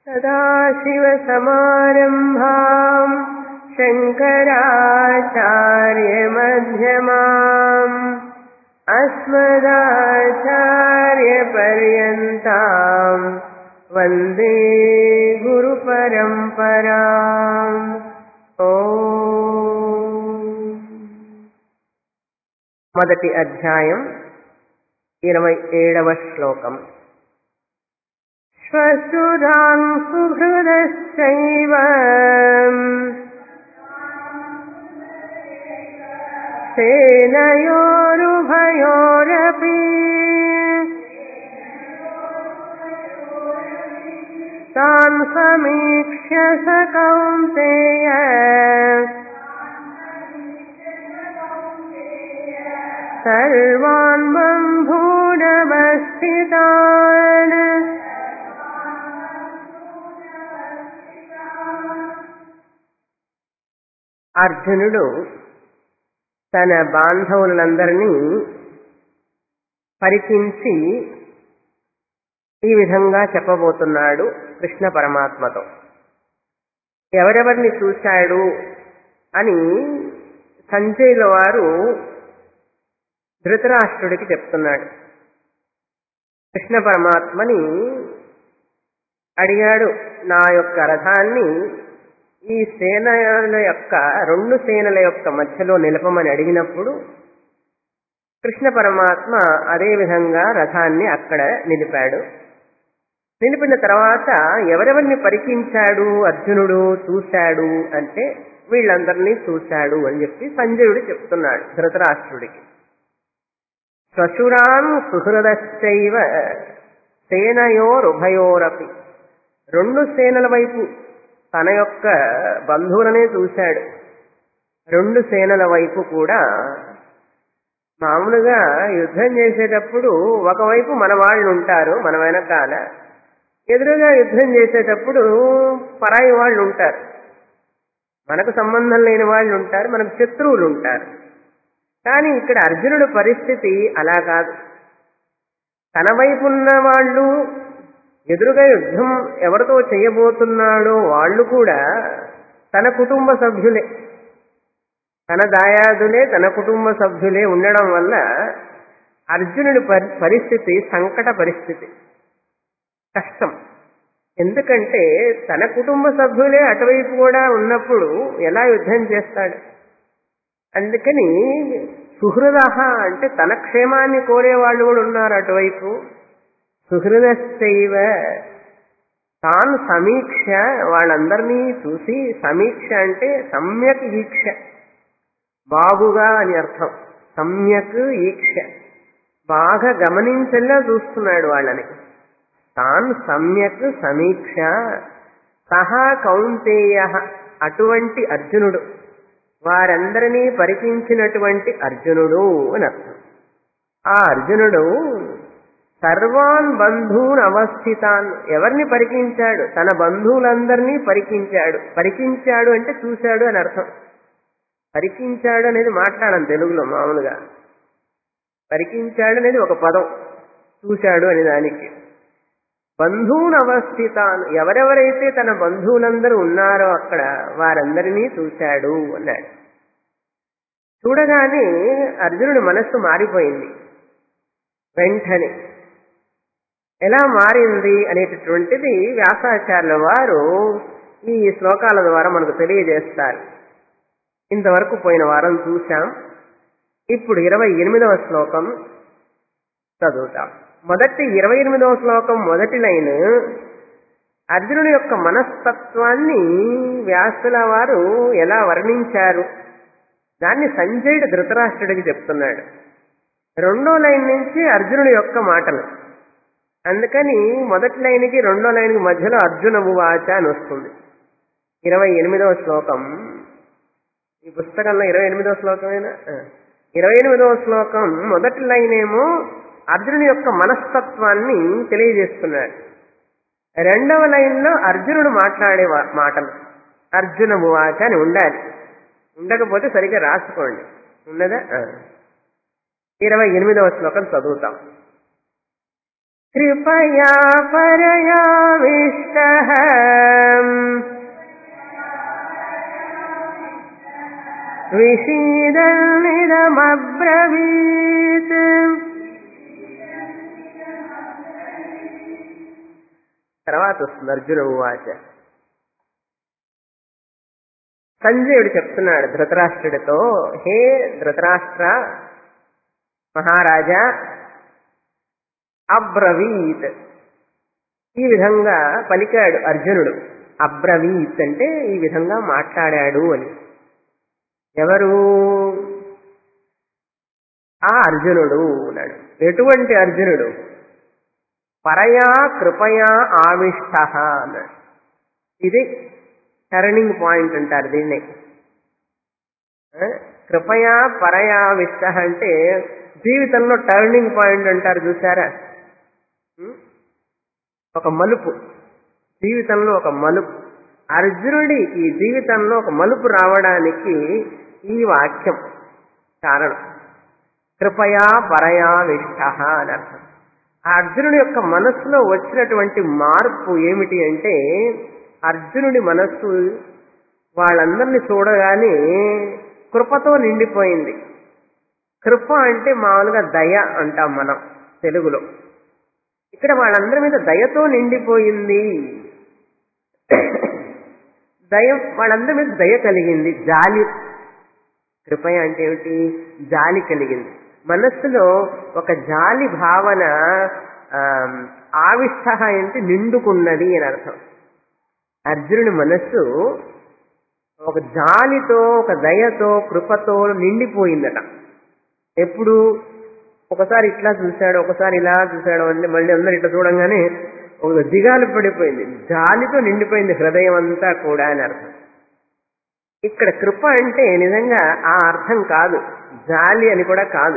सदाशिवसमारम्भाम् शङ्कराचार्यमध्यमाम् अस्मदाचार्यपर्यन्ताम् वन्दे गुरुपरम्पराम् ఓ మొదటి అధ్యాయం ఇరవై ఏడవ శ్లోకం శ్వశురాన్ సుహృదశ్చైవ సేనయోరుభయోరపి తాన్ సమీక్ష్య స కౌంతేయ सर्वान् बन्धूनवस्थितान् అర్జునుడు తన బాంధవులందరినీ పరికించి ఈ విధంగా చెప్పబోతున్నాడు కృష్ణ పరమాత్మతో ఎవరెవరిని చూశాడు అని సంజయ్ల వారు ధృతరాష్ట్రుడికి చెప్తున్నాడు కృష్ణ పరమాత్మని అడిగాడు నా యొక్క రథాన్ని ఈ సేనల యొక్క రెండు సేనల యొక్క మధ్యలో నిలపమని అడిగినప్పుడు కృష్ణ పరమాత్మ అదే విధంగా రథాన్ని అక్కడ నిలిపాడు నిలిపిన తర్వాత ఎవరెవరిని పరికించాడు అర్జునుడు చూశాడు అంటే వీళ్ళందరినీ చూశాడు అని చెప్పి సంజయుడు చెప్తున్నాడు ధృతరాష్ట్రుడికి శ్వశురాన్ సుహృదశ్చైవ సేనయోరుభయోరపి రెండు సేనల వైపు తన యొక్క బంధువులనే చూశాడు రెండు సేనల వైపు కూడా మామూలుగా యుద్ధం చేసేటప్పుడు ఒకవైపు మన వాళ్ళు ఉంటారు మన వెనకాల ఎదురుగా యుద్ధం చేసేటప్పుడు పరాయి వాళ్ళు ఉంటారు మనకు సంబంధం లేని వాళ్ళు ఉంటారు మనకు శత్రువులు ఉంటారు కానీ ఇక్కడ అర్జునుడు పరిస్థితి అలా కాదు తన వైపు ఉన్న వాళ్ళు ఎదురుగా యుద్ధం ఎవరితో చేయబోతున్నాడో వాళ్ళు కూడా తన కుటుంబ సభ్యులే తన దాయాదులే తన కుటుంబ సభ్యులే ఉండడం వల్ల అర్జునుడి పరిస్థితి సంకట పరిస్థితి కష్టం ఎందుకంటే తన కుటుంబ సభ్యులే అటువైపు కూడా ఉన్నప్పుడు ఎలా యుద్ధం చేస్తాడు అందుకని సుహృద అంటే తన క్షేమాన్ని కోరేవాళ్ళు కూడా ఉన్నారు అటువైపు సుహృదశ్చైవ తాను సమీక్ష వాళ్ళందరినీ చూసి సమీక్ష అంటే సమ్యక్ ఈక్ష బాగుగా అని అర్థం సమ్యక్ ఈక్ష బాగా గమనించల్లా చూస్తున్నాడు వాళ్ళని తాను సమ్యక్ సమీక్ష సహా కౌంతేయ అటువంటి అర్జునుడు వారందరినీ పరికించినటువంటి అర్జునుడు అని అర్థం ఆ అర్జునుడు సర్వాన్ బంధూన్ అవస్థితాన్ ఎవరిని పరికించాడు తన బంధువులందరినీ పరికించాడు పరికించాడు అంటే చూశాడు అని అర్థం పరికించాడు అనేది మాట్లాడడం తెలుగులో మామూలుగా పరికించాడు అనేది ఒక పదం చూశాడు అనే దానికి బంధువును అవస్థితాను ఎవరెవరైతే తన బంధువులందరూ ఉన్నారో అక్కడ వారందరినీ చూశాడు అన్నాడు చూడగానే అర్జునుడి మనస్సు మారిపోయింది వెంటనే ఎలా మారింది అనేటటువంటిది వ్యాసాచార్యుల వారు ఈ శ్లోకాల ద్వారా మనకు తెలియజేస్తారు ఇంతవరకు పోయిన వారం చూశాం ఇప్పుడు ఇరవై ఎనిమిదవ శ్లోకం చదువుతాం మొదటి ఇరవై ఎనిమిదవ శ్లోకం మొదటి లైన్ అర్జునుడి యొక్క మనస్తత్వాన్ని వ్యాసుల వారు ఎలా వర్ణించారు దాన్ని సంజయుడు ధృతరాష్ట్రుడికి చెప్తున్నాడు రెండో లైన్ నుంచి అర్జునుడి యొక్క మాటలు అందుకని మొదటి లైన్కి రెండో లైన్కి మధ్యలో అర్జున ఉవాచ అని వస్తుంది ఇరవై ఎనిమిదవ శ్లోకం ఈ పుస్తకంలో ఇరవై ఎనిమిదవ శ్లోకమేనా ఇరవై ఎనిమిదవ శ్లోకం మొదటి లైన్ ఏమో అర్జునుడి యొక్క మనస్తత్వాన్ని తెలియజేస్తున్నాడు రెండవ లైన్లో అర్జునుడు మాట్లాడే మాటలు అర్జున ఉవాచ అని ఉండాలి ఉండకపోతే సరిగ్గా రాసుకోండి ఉన్నదా ఇరవై ఎనిమిదవ శ్లోకం చదువుతాం కృపయా పరయావిష్ట విషీదన్నిదమబ్రవీత్ తర్వాత వస్తుంది అర్జున ఉవాచ సంజయుడు చెప్తున్నాడు ధృతరాష్ట్రుడితో హే ధృతరాష్ట్ర మహారాజా అబ్రవీత్ ఈ విధంగా పలికాడు అర్జునుడు అబ్రవీత్ అంటే ఈ విధంగా మాట్లాడాడు అని ఎవరు ఆ అర్జునుడు అన్నాడు ఎటువంటి అర్జునుడు పరయా కృపయా ఆవిష్ట అన్నాడు ఇది టర్నింగ్ పాయింట్ అంటారు దీన్ని ఆ, కృపయా పరయావిష్ట అంటే జీవితంలో టర్నింగ్ పాయింట్ అంటారు చూసారా ఉం? ఒక మలుపు జీవితంలో ఒక మలుపు అర్జునుడికి జీవితంలో ఒక మలుపు రావడానికి ఈ వాక్యం కారణం కృపయా పరయావిష్ట అని అర్థం ఆ అర్జునుడి యొక్క మనస్సులో వచ్చినటువంటి మార్పు ఏమిటి అంటే అర్జునుడి మనస్సు వాళ్ళందరినీ చూడగానే కృపతో నిండిపోయింది కృప అంటే మామూలుగా దయ అంటాం మనం తెలుగులో ఇక్కడ వాళ్ళందరి మీద దయతో నిండిపోయింది దయ వాళ్ళందరి మీద దయ కలిగింది జాలి కృపయ అంటే ఏమిటి జాలి కలిగింది మనస్సులో ఒక జాలి భావన ఆ, ఆవిష్ట అంటే నిండుకున్నది అని అర్థం అర్జునుడి మనస్సు ఒక జాలితో ఒక దయతో కృపతో నిండిపోయిందట ఎప్పుడు ఒకసారి ఇట్లా చూశాడు ఒకసారి ఇలా చూశాడు అంటే మళ్ళీ అందరు ఇట్లా చూడంగానే ఒక దిగాలు పడిపోయింది జాలితో నిండిపోయింది హృదయం అంతా కూడా అని అర్థం ఇక్కడ కృప అంటే నిజంగా ఆ అర్థం కాదు జాలి అని కూడా కాదు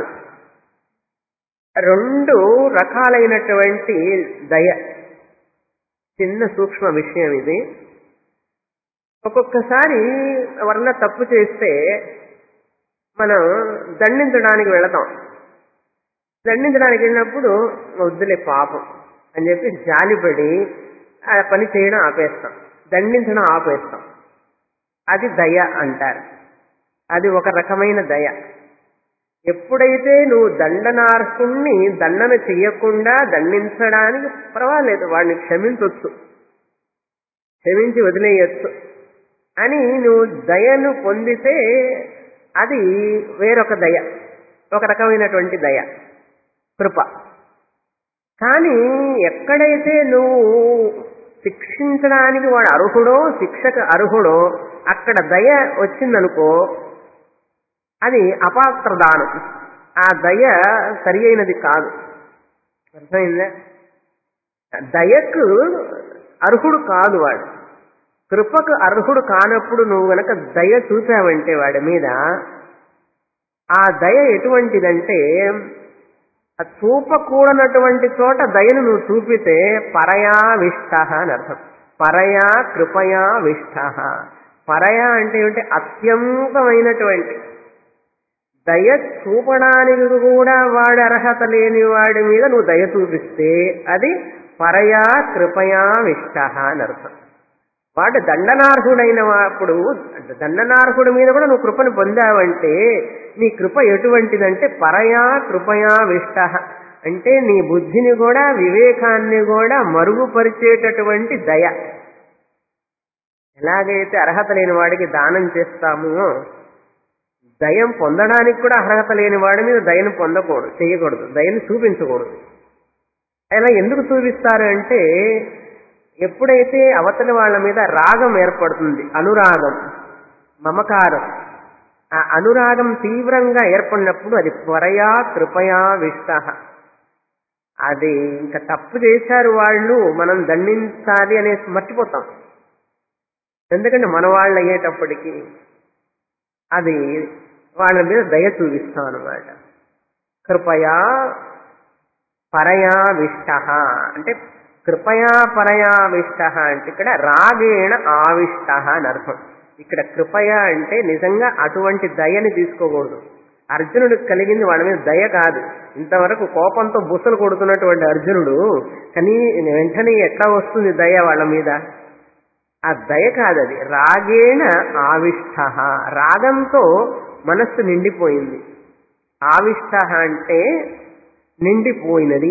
రెండు రకాలైనటువంటి దయ చిన్న సూక్ష్మ విషయం ఇది ఒక్కొక్కసారి ఎవరన్నా తప్పు చేస్తే మనం దండించడానికి వెళతాం దండించడానికి వెళ్ళినప్పుడు వద్దులే పాపం అని చెప్పి జాలిపడి ఆ పని చేయడం ఆపేస్తాం దండించడం ఆపేస్తాం అది దయ అంటారు అది ఒక రకమైన దయ ఎప్పుడైతే నువ్వు దండనార్హుణ్ణి దండన చెయ్యకుండా దండించడానికి పర్వాలేదు వాడిని క్షమించవచ్చు క్షమించి వదిలేయచ్చు అని నువ్వు దయను పొందితే అది వేరొక దయ ఒక రకమైనటువంటి దయ కృప కానీ ఎక్కడైతే నువ్వు శిక్షించడానికి వాడు అర్హుడో శిక్షకు అర్హుడో అక్కడ దయ వచ్చిందనుకో అది అపాత్రదానం ఆ దయ సరి అయినది కాదు అర్థమైందా దయకు అర్హుడు కాదు వాడు కృపకు అర్హుడు కానప్పుడు నువ్వు గనక దయ చూపావంటే వాడి మీద ఆ దయ ఎటువంటిదంటే ఆ చూపకూడనటువంటి చోట దయను నువ్వు చూపితే పరయా విష్ట అని అర్థం పరయా కృపయా విష్ట పరయా అంటే ఏమిటి అత్యంతమైనటువంటి దయ చూపడానికి కూడా వాడి అర్హత లేని వాడి మీద నువ్వు దయ చూపిస్తే అది పరయా కృపయా విష్ట అని అర్థం వాడు దండనార్హుడైన అప్పుడు దండనార్హుడి మీద కూడా నువ్వు కృపను పొందావంటే నీ కృప ఎటువంటిదంటే పరయా కృపయా విష్ట అంటే నీ బుద్ధిని కూడా వివేకాన్ని కూడా మరుగుపరిచేటటువంటి దయ ఎలాగైతే అర్హత లేని వాడికి దానం చేస్తామో దయం పొందడానికి కూడా అర్హత లేని వాడి మీద దయను పొందకూడదు చేయకూడదు దయను చూపించకూడదు అలా ఎందుకు చూపిస్తారు అంటే ఎప్పుడైతే అవతలి వాళ్ళ మీద రాగం ఏర్పడుతుంది అనురాగం మమకారం ఆ అనురాగం తీవ్రంగా ఏర్పడినప్పుడు అది త్వరయా కృపయా విష్ట అది ఇంకా తప్పు చేశారు వాళ్ళు మనం దండించాలి అనేసి మర్చిపోతాం ఎందుకంటే మన వాళ్ళు అయ్యేటప్పటికి అది వాళ్ళ మీద దయ చూపిస్తాం అనమాట కృపయా పరయా విష్ట అంటే కృపయా పరయా విష్ట అంటే ఇక్కడ రాగేణ ఆవిష్ట అని అర్థం ఇక్కడ కృపయ అంటే నిజంగా అటువంటి దయని తీసుకోకూడదు అర్జునుడికి కలిగింది వాళ్ళ మీద దయ కాదు ఇంతవరకు కోపంతో బుసలు కొడుతున్నటువంటి అర్జునుడు కానీ వెంటనే ఎట్లా వస్తుంది దయ వాళ్ళ మీద ఆ దయ కాదు అది రాగేణ ఆవిష్ట రాగంతో మనస్సు నిండిపోయింది ఆవిష్ట అంటే నిండిపోయినది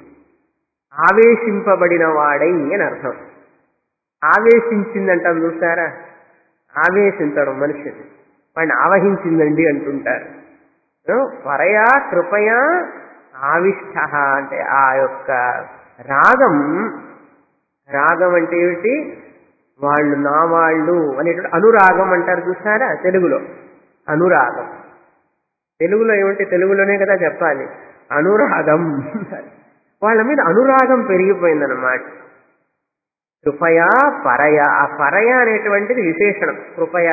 ఆవేశింపబడిన వాడై అని అర్థం ఆవేశించిందంటాం చూసారా ఆవేశించడం మనిషిని వాడిని ఆవహించిందండి అంటుంటారు ఆ, పరయా కృపయా ఆవిష్ట అంటే ఆ యొక్క రాగం రాగం అంటే ఏమిటి వాళ్ళు నా వాళ్ళు అనేటువంటి అనురాగం అంటారు చూసారా తెలుగులో అనురాగం తెలుగులో ఏమిటి తెలుగులోనే కదా చెప్పాలి అనురాగం వాళ్ళ మీద అనురాగం పెరిగిపోయిందన్నమాట కృపయా పరయ ఆ పరయ అనేటువంటిది విశేషణం కృపయా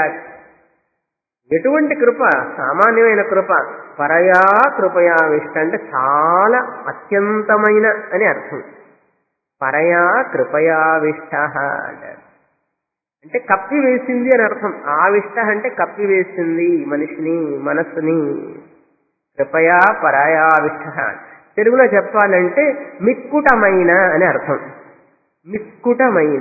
ఎటువంటి కృప సామాన్యమైన కృప పరయా కృపయా విష్ట అంటే చాలా అత్యంతమైన అని అర్థం పరయా కృపయా విష్ట అంటారు అంటే కప్పి వేసింది అని అర్థం ఆవిష్ట అంటే కప్పి వేసింది మనిషిని మనస్సుని కృపయా పరాయావిష్ట తెలుగులో చెప్పాలంటే మిక్కుటమైన అని అర్థం మిక్కుటమైన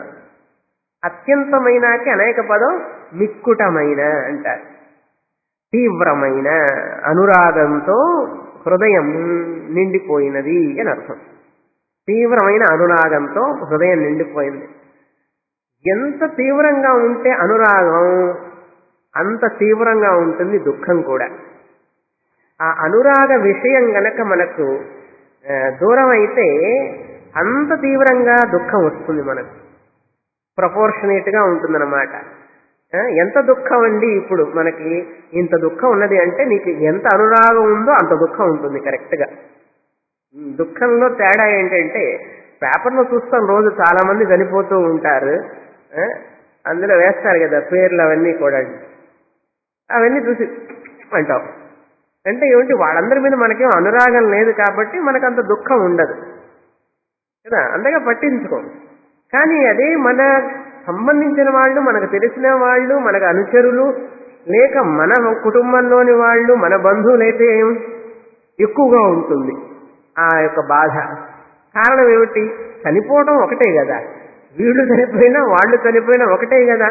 అత్యంతమైనకి అనేక పదం మిక్కుటమైన అంటారు తీవ్రమైన అనురాగంతో హృదయం నిండిపోయినది అని అర్థం తీవ్రమైన అనురాగంతో హృదయం నిండిపోయింది ఎంత తీవ్రంగా ఉంటే అనురాగం అంత తీవ్రంగా ఉంటుంది దుఃఖం కూడా ఆ అనురాగ విషయం గనక మనకు ఆ, దూరం అయితే అంత తీవ్రంగా దుఃఖం వస్తుంది మనకు ప్రపోర్షనేట్ గా ఉంటుందన్నమాట ఆ, ఎంత దుఃఖం అండి ఇప్పుడు మనకి ఇంత దుఃఖం ఉన్నది అంటే నీకు ఎంత అనురాగం ఉందో అంత దుఃఖం ఉంటుంది కరెక్ట్ గా ఉమ్, దుఃఖంలో తేడా ఏంటంటే పేపర్లో చూస్తాం రోజు చాలా మంది చనిపోతూ ఉంటారు ఆ, అందులో వేస్తారు కదా పేర్లు అవన్నీ కూడా అవన్నీ చూసి అంటాం అంటే ఏమిటి వాళ్ళందరి మీద మనకేం అనురాగం లేదు కాబట్టి మనకు అంత దుఃఖం ఉండదు కదా అంతగా పట్టించుకోం కానీ అదే మన సంబంధించిన వాళ్ళు మనకు తెలిసిన వాళ్ళు మనకు అనుచరులు లేక మన కుటుంబంలోని వాళ్ళు మన బంధువులైతే ఏం ఎక్కువగా ఉంటుంది ఆ యొక్క బాధ కారణం ఏమిటి చనిపోవడం ఒకటే కదా వీళ్ళు చనిపోయినా వాళ్ళు చనిపోయినా ఒకటే కదా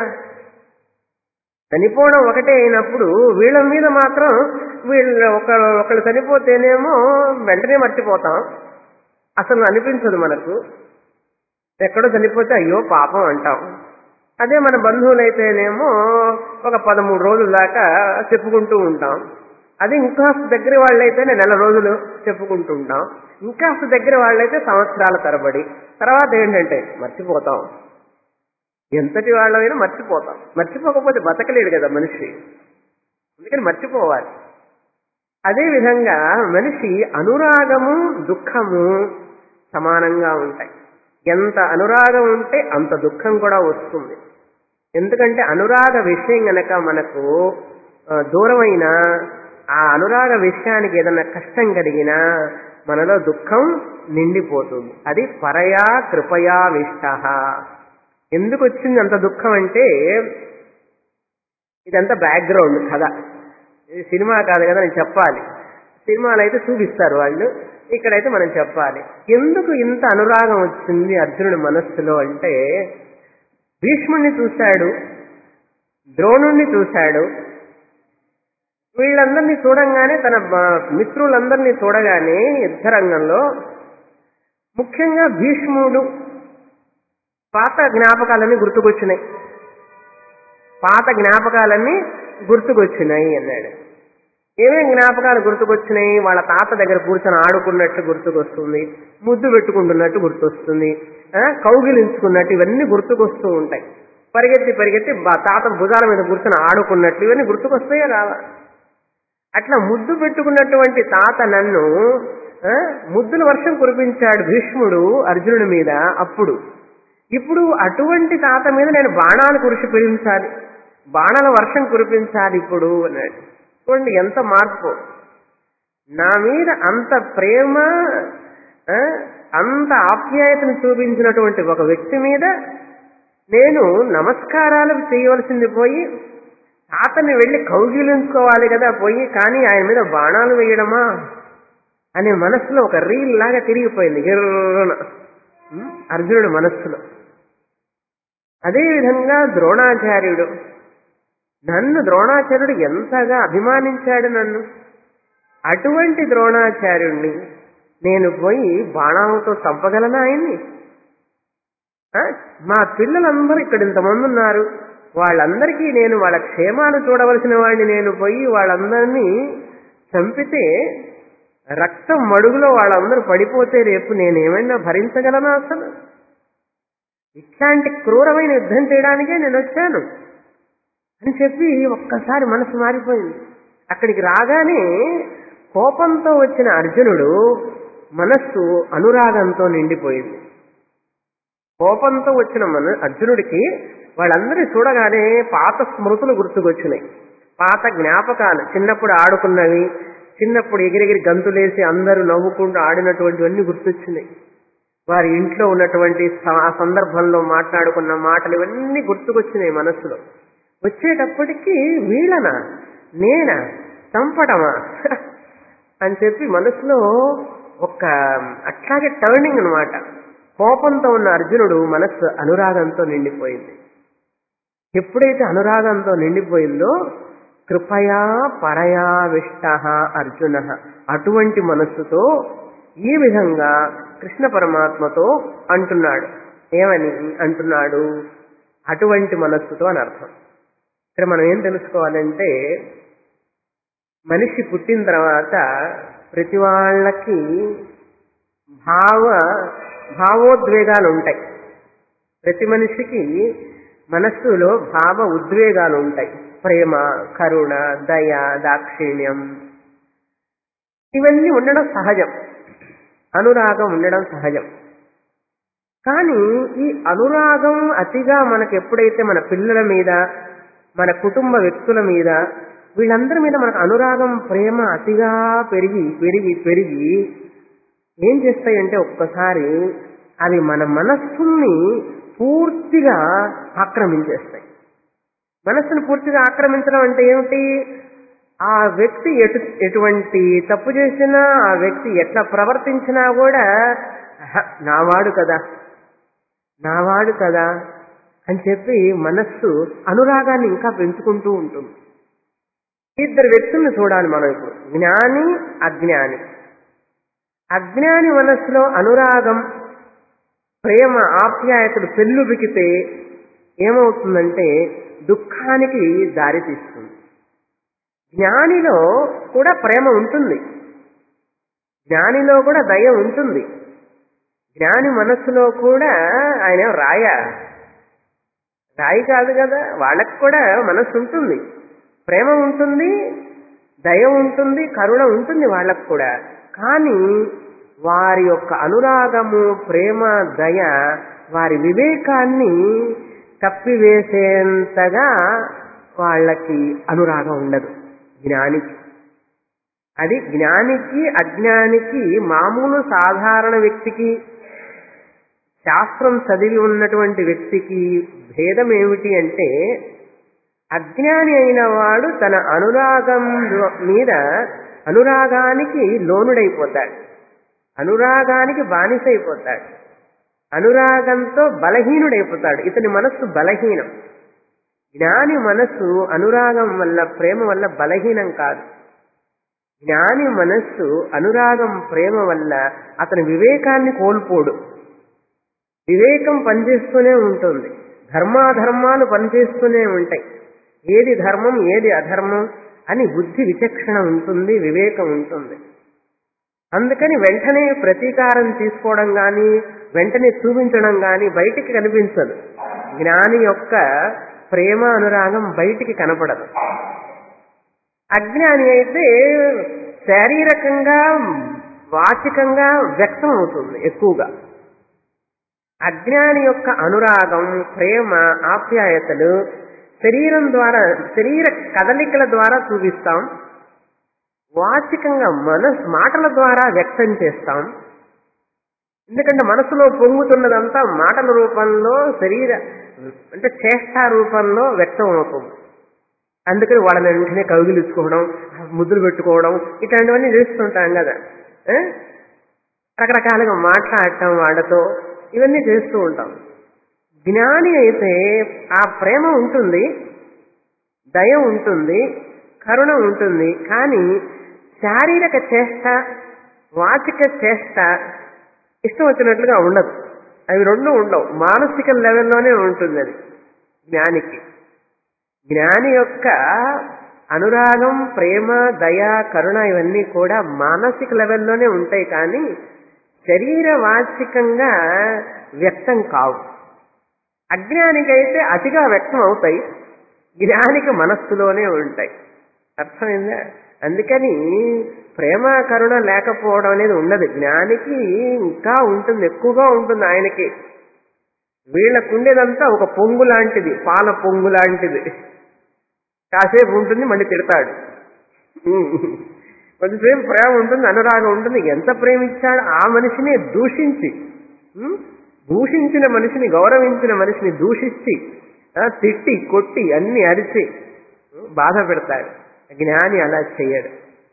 చనిపోవడం ఒకటే అయినప్పుడు వీళ్ళ మీద మాత్రం వీళ్ళు ఒక ఒకళ్ళు చనిపోతేనేమో వెంటనే మర్చిపోతాం అసలు అనిపించదు మనకు ఎక్కడో చనిపోతే అయ్యో పాపం అంటాం అదే మన బంధువులైతేనేమో ఒక పదమూడు రోజుల దాకా చెప్పుకుంటూ ఉంటాం అది ఇంకా దగ్గర వాళ్ళైతేనే నెల రోజులు చెప్పుకుంటూ ఉంటాం ఇంకా దగ్గర వాళ్ళైతే సంవత్సరాల తరబడి తర్వాత ఏంటంటే మర్చిపోతాం ఎంతటి వాళ్ళమైనా మర్చిపోతాం మర్చిపోకపోతే బతకలేడు కదా మనిషి అందుకని మర్చిపోవాలి అదే విధంగా మనిషి అనురాగము దుఃఖము సమానంగా ఉంటాయి ఎంత అనురాగం ఉంటే అంత దుఃఖం కూడా వస్తుంది ఎందుకంటే అనురాగ విషయం గనక మనకు ఆ, దూరమైన ఆ అనురాగ విషయానికి ఏదైనా కష్టం కలిగినా మనలో దుఃఖం నిండిపోతుంది అది పరయా కృపయా విష్ట ఎందుకు వచ్చింది అంత దుఃఖం అంటే ఇదంతా బ్యాక్గ్రౌండ్ కథ ఇది సినిమా కాదు కదా నేను చెప్పాలి సినిమాలు అయితే చూపిస్తారు వాళ్ళు ఇక్కడైతే మనం చెప్పాలి ఎందుకు ఇంత అనురాగం వచ్చింది అర్జునుడి మనస్సులో అంటే భీష్ముణ్ణి చూశాడు ద్రోణుణ్ణి చూశాడు వీళ్ళందరినీ చూడంగానే తన బ- మిత్రులందరినీ చూడగానే యుద్ధరంగంలో ముఖ్యంగా భీష్ముడు పాత జ్ఞాపకాలన్నీ గుర్తుకొచ్చినాయి పాత జ్ఞాపకాలన్నీ గుర్తుకొచ్చినాయి అన్నాడు ఏమేం జ్ఞాపకాలు గుర్తుకొచ్చినాయి వాళ్ళ తాత దగ్గర కూర్చొని ఆడుకున్నట్టు గుర్తుకొస్తుంది ముద్దు పెట్టుకుంటున్నట్టు గుర్తొస్తుంది ఆ, కౌగిలించుకున్నట్టు ఇవన్నీ గుర్తుకొస్తూ ఉంటాయి పరిగెత్తి పరిగెత్తి బా- తాత భుజాల మీద కూర్చొని ఆడుకున్నట్టు ఇవన్నీ గుర్తుకొస్తాయో రావా అట్లా ముద్దు పెట్టుకున్నటువంటి తాత నన్ను ఆ, ముద్దుల వర్షం కురిపించాడు భీష్ముడు అర్జునుడి మీద అప్పుడు ఇప్పుడు అటువంటి తాత మీద నేను బాణాలు కురిసి కురిపించాలి బాణాల వర్షం కురిపించాలి ఇప్పుడు అన్నాడు చూడండి ఎంత మార్పు నా మీద అంత ప్రేమ ఆ, అంత ఆప్యాయతను చూపించినటువంటి ఒక వ్యక్తి మీద నేను నమస్కారాలు చేయవలసింది పోయి తాతని వెళ్ళి కౌగిలించుకోవాలి కదా పోయి కానీ ఆయన మీద బాణాలు వేయడమా అనే మనస్సులో ఒక రీల్ లాగా తిరిగిపోయింది గిర్రున ఉం? అర్జునుడి మనస్సులో అదేవిధంగా ద్రోణాచార్యుడు నన్ను ద్రోణాచార్యుడు ఎంతగా అభిమానించాడు నన్ను అటువంటి ద్రోణాచార్యుణ్ణి నేను పోయి బాణాలతో చంపగలనా ఆయన్ని ఆ? మా పిల్లలందరూ ఇక్కడ ఇంతమంది ఉన్నారు వాళ్ళందరికీ నేను వాళ్ళ క్షేమాలు చూడవలసిన వాడిని నేను పోయి వాళ్ళందరినీ చంపితే రక్తం మడుగులో వాళ్ళందరూ పడిపోతే రేపు నేనేమైనా భరించగలనా అసలు ఇట్లాంటి క్రూరమైన యుద్ధం చేయడానికే నేను వచ్చాను అని చెప్పి ఒక్కసారి మనసు మారిపోయింది అక్కడికి రాగానే కోపంతో వచ్చిన అర్జునుడు మనస్సు అనురాగంతో నిండిపోయింది కోపంతో వచ్చిన మన అర్జునుడికి వాళ్ళందరూ చూడగానే పాత స్మృతులు గుర్తుకొచ్చినాయి పాత జ్ఞాపకాలు చిన్నప్పుడు ఆడుకున్నవి చిన్నప్పుడు ఎగిరెగిరి గంతులేసి అందరూ నవ్వుకుంటూ ఆడినటువంటివన్నీ గుర్తొచ్చినాయి వారి ఇంట్లో ఉన్నటువంటి స- ఆ సందర్భంలో మాట్లాడుకున్న మాటలు ఇవన్నీ గుర్తుకొచ్చినాయి మనస్సులో వచ్చేటప్పటికి వీళ్ళనా నేనా చంపడమా అని చెప్పి మనసులో ఒక అట్లాగే టర్నింగ్ అన్నమాట కోపంతో ఉన్న అర్జునుడు మనస్సు అనురాగంతో నిండిపోయింది ఎప్పుడైతే అనురాగంతో నిండిపోయిందో కృపయా పరయావిష్ట అర్జున అటువంటి మనస్సుతో ఈ విధంగా కృష్ణ పరమాత్మతో అంటున్నాడు ఏమని అంటున్నాడు అటువంటి మనస్సుతో అని అర్థం ఇక్కడ మనం ఏం తెలుసుకోవాలంటే మనిషి పుట్టిన తర్వాత ప్రతి వాళ్ళకి భావ భావోద్వేగాలు ఉంటాయి ప్రతి మనిషికి మనస్సులో భావ ఉద్వేగాలు ఉంటాయి ప్రేమ కరుణ దయ దాక్షిణ్యం ఇవన్నీ ఉండడం సహజం అనురాగం ఉండడం సహజం కానీ ఈ అనురాగం అతిగా మనకు ఎప్పుడైతే మన పిల్లల మీద మన కుటుంబ వ్యక్తుల మీద వీళ్ళందరి మీద మనకు అనురాగం ప్రేమ అతిగా పెరిగి పెరిగి పెరిగి ఏం చేస్తాయంటే ఒక్కసారి అవి మన మనస్సుల్ని పూర్తిగా ఆక్రమించేస్తాయి మనస్సును పూర్తిగా ఆక్రమించడం అంటే ఏమిటి ఆ వ్యక్తి ఎటు ఎటువంటి తప్పు చేసినా ఆ వ్యక్తి ఎట్లా ప్రవర్తించినా కూడా "ఆహా, నావాడు కదా నావాడు కదా అని చెప్పి మనస్సు అనురాగాన్ని ఇంకా పెంచుకుంటూ ఉంటుంది ఇద్దరు వ్యక్తుల్ని చూడాలి మనం ఇప్పుడు జ్ఞాని అజ్ఞాని అజ్ఞాని మనస్సులో అనురాగం ప్రేమ ఆప్యాయతలు పెళ్ళుబికితే ఏమవుతుందంటే దుఃఖానికి దారి తీస్తుంది జ్ఞానిలో కూడా ప్రేమ ఉంటుంది జ్ఞానిలో కూడా దయ ఉంటుంది జ్ఞాని మనస్సులో కూడా ఆయన ఏం రాయ రాయి కాదు కదా వాళ్ళకు కూడా మనస్సు ఉంటుంది ప్రేమ ఉంటుంది దయ ఉంటుంది కరుణ ఉంటుంది వాళ్ళకు కూడా కానీ వారి యొక్క అనురాగము ప్రేమ దయ వారి వివేకాన్ని కప్పివేసేంతగా వాళ్ళకి అనురాగం ఉండదు జ్ఞానికి అది జ్ఞానికి అజ్ఞానికి మామూలు సాధారణ వ్యక్తికి శాస్త్రం చదివి ఉన్నటువంటి వ్యక్తికి భేదం ఏమిటి అంటే అజ్ఞాని అయిన వాడు తన అనురాగం మీద అనురాగానికి లోనుడైపోతాడు అనురాగానికి బానిసైపోతాడు అనురాగంతో బలహీనుడైపోతాడు ఇతని మనస్సు బలహీనం జ్ఞాని మనస్సు అనురాగం వల్ల ప్రేమ వల్ల బలహీనం కాదు జ్ఞాని మనస్సు అనురాగం ప్రేమ వల్ల అతని వివేకాన్ని కోల్పోడు వివేకం పనిచేస్తూనే ఉంటుంది ధర్మాధర్మాలు పనిచేస్తూనే ఉంటాయి ఏది ధర్మం ఏది అధర్మం అని బుద్ధి విచక్షణ ఉంటుంది వివేకం ఉంటుంది అందుకని వెంటనే ప్రతీకారం తీసుకోవడం కానీ వెంటనే చూపించడం కానీ బయటికి కనిపించదు జ్ఞాని యొక్క ప్రేమ అనురాగం బయటికి కనపడదు అజ్ఞాని అయితే శారీరకంగా వాచికంగా వ్యక్తం అవుతుంది ఎక్కువగా అజ్ఞాని యొక్క అనురాగం ప్రేమ ఆప్యాయతలు శరీరం ద్వారా శరీర కదలికల ద్వారా చూపిస్తాం వాచికంగా మనస్ మాటల ద్వారా వ్యక్తం చేస్తాం ఎందుకంటే మనసులో పొంగుతున్నదంతా మాటల రూపంలో శరీర అంటే చేష్టా రూపంలో వ్యక్తం అవుతుంది అందుకని వాళ్ళని వెంటనే కౌగిలించుకోవడం ముద్దులు పెట్టుకోవడం ఇట్లాంటివన్నీ చేస్తుంటాం కదా ఆ? రకరకాలుగా మాట్లాడటం వాళ్ళతో ఇవన్నీ చేస్తూ ఉంటాం జ్ఞాని అయితే ఆ ప్రేమ ఉంటుంది దయ ఉంటుంది కరుణ ఉంటుంది కానీ శారీరక చేష్ట వాచిక చేష్ట ఇష్టం వచ్చినట్లుగా ఉండదు అవి రెండు ఉండవు మానసిక లెవెల్లోనే ఉంటుంది అది జ్ఞానికి జ్ఞాని యొక్క అనురాగం ప్రేమ దయ కరుణ ఇవన్నీ కూడా మానసిక లెవెల్లోనే ఉంటాయి కానీ శరీర వాచికంగా వ్యక్తం కావు అజ్ఞానికైతే అతిగా వ్యక్తం అవుతాయి జ్ఞానికి మనస్సులోనే ఉంటాయి అర్థమైందా అందుకని ప్రేమ కరుణ లేకపోవడం అనేది ఉండదు జ్ఞానికి ఇంకా ఉంటుంది ఎక్కువగా ఉంటుంది ఆయనకి వీళ్ళకుండేదంతా ఒక పొంగు లాంటిది పాల పొంగు లాంటిది కాసేపు ఉంటుంది మళ్ళీ తిడతాడు కొద్దిసేపు ప్రేమ ఉంటుంది అనురాగం ఉంటుంది ఎంత ప్రేమించాడు ఆ మనిషిని దూషించి ఉమ్, దూషించిన మనిషిని గౌరవించిన మనిషిని దూషించి ఆ, తిట్టి కొట్టి అన్ని అరిచి ఉమ్, బాధ పెడతాడు జ్ఞాని అలా చెయ్యడు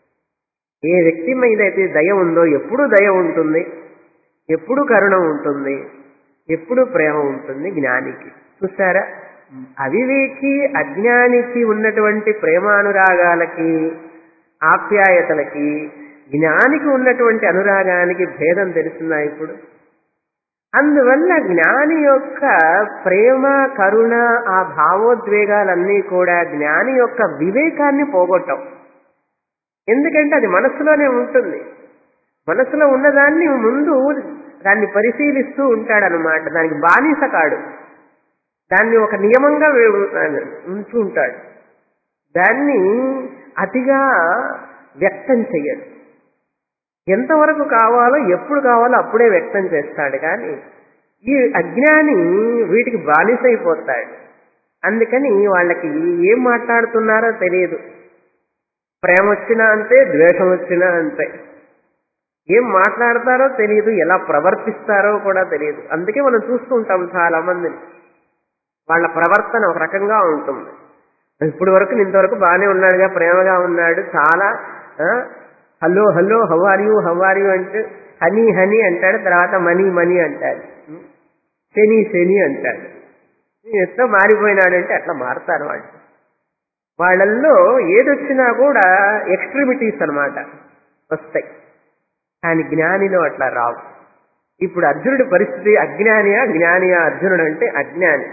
ఏ వ్యక్తి మీద అయితే దయ ఉందో ఎప్పుడు దయ ఉంటుంది ఎప్పుడు కరుణ ఉంటుంది ఎప్పుడు ప్రేమ ఉంటుంది జ్ఞానికి చూసారా అవివేకి అజ్ఞానికి ఉన్నటువంటి ప్రేమానురాగాలకి ఆప్యాయతలకి జ్ఞానికి ఉన్నటువంటి అనురాగానికి భేదం తెలుస్తుందా ఇప్పుడు అందువల్ల జ్ఞాని యొక్క ప్రేమ కరుణ ఆ భావోద్వేగాలన్నీ కూడా జ్ఞాని యొక్క వివేకాన్ని పోగొట్టం ఎందుకంటే అది మనసులోనే ఉంటుంది మనసులో ఉన్నదాన్ని ముందు దాన్ని పరిశీలిస్తూ ఉంటాడనమాట దానికి బానిస కాడు దాన్ని ఒక నియమంగా వే- ఉంచు ఉంటాడు దాన్ని అతిగా వ్యక్తం చెయ్యడు ఎంతవరకు కావాలో ఎప్పుడు కావాలో అప్పుడే వ్యక్తం చేస్తాడు కానీ ఈ అజ్ఞాని వీటికి బానిసైపోతాడు అందుకని వాళ్ళకి ఏం మాట్లాడుతున్నారో తెలియదు ప్రేమ వచ్చినా అంతే ద్వేషం వచ్చినా అంతే ఏం మాట్లాడతారో తెలియదు ఎలా ప్రవర్తిస్తారో కూడా తెలియదు అందుకే మనం చూస్తూ ఉంటాం చాలా మందిని వాళ్ళ ప్రవర్తన ఒక రకంగా ఉంటుంది ఇప్పుడు వరకు ఇంతవరకు బాగానే ఉన్నాడుగా ప్రేమగా ఉన్నాడు చాలా ఆ, hello hello how are you how are you అంటే హనీ హనీ అంటాడు తర్వాత మనీ మనీ అంటాడు శని శని అంటాడు ఎట్లా మారిపోయినాడంటే అట్లా మారుతారు వాళ్ళు వాళ్ళల్లో ఏదొచ్చినా కూడా ఎక్స్ట్రీమిటీస్ అన్నమాట వస్తాయి కానీ జ్ఞానిలో అట్లా రావు ఇప్పుడు అర్జునుడి పరిస్థితి అజ్ఞానియా జ్ఞానియా అర్జునుడు అంటే అజ్ఞాని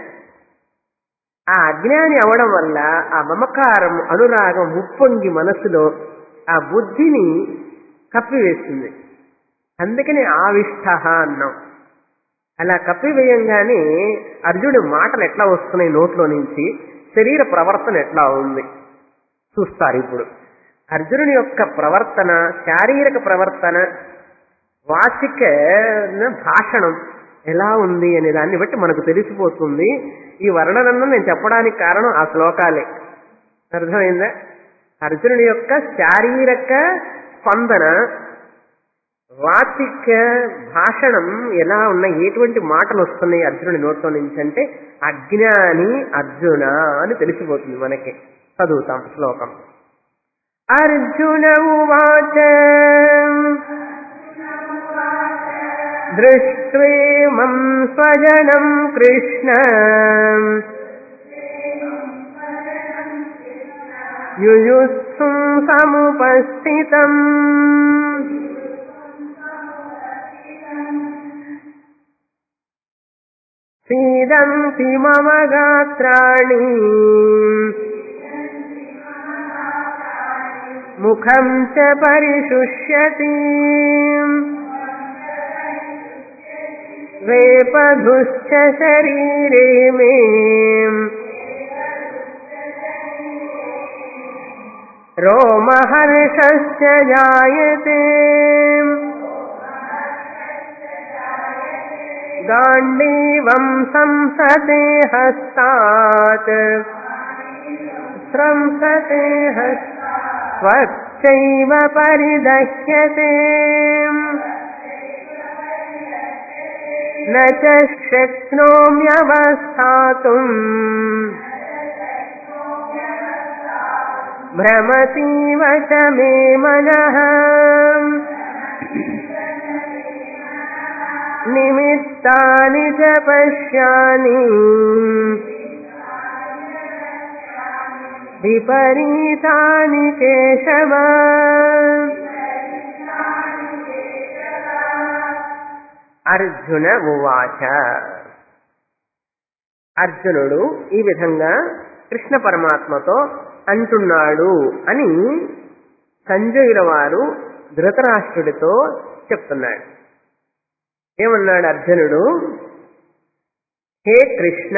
ఆ అజ్ఞాని అవడం వల్ల ఆ మమకారం అనురాగం ఉప్పొంగి మనసులో ఆ బుద్ధిని కప్పివేస్తుంది అందుకని ఆవిష్ట అన్నాం అలా కప్పివేయంగానే అర్జునుడి మాటలు ఎట్లా వస్తున్నాయి నోట్లో నుంచి శరీర ప్రవర్తన ఎట్లా ఉంది చూస్తారు ఇప్పుడు అర్జునుని యొక్క ప్రవర్తన శారీరక ప్రవర్తన వాచిక భాషణం ఎలా ఉంది అనే దాన్ని బట్టి మనకు తెలిసిపోతుంది ఈ వర్ణనను నేను చెప్పడానికి కారణం ఆ శ్లోకాలే అర్థమైందా అర్జునుడి యొక్క శారీరక స్పందన వాచిక భాషణం ఎలా ఉన్నాయి ఎటువంటి మాటలు వస్తున్నాయి అర్జునుడి నోట్లో నుంచి అంటే అజ్ఞాని అర్జున అని తెలిసిపోతుంది మనకి చదువుతాం శ్లోకం అర్జున ఉవాచ దృష్ట్వేమం స్వజనం కృష్ణ యుయుత్సుం సముపస్థితం సీదంతి మమ గాత్రాణి ముఖం చ పరిశుష్యతి వేపధుశ్చ శరీరే మే రోమహర్షశ్చ జాయతే గాంధీవం సంసతే హస్తాత్ స్రంసతే హస్త్వచ్చైవ పరిదహ్యతే న చ శక్నోమ్యవస్థాతుम् భ్రమతీవ చ మే మనః నిమిత్తాని చ పశ్యామి విపరీతాని కేశవ అర్జున ఉవాచ అర్జునుడు ఈ విధంగా కృష్ణ పరమాత్మతో అంటున్నాడు అని సంజయుల వారు ధృతరాష్ట్రుడితో చెప్తున్నాడు ఏమన్నాడు అర్జునుడు హే కృష్ణ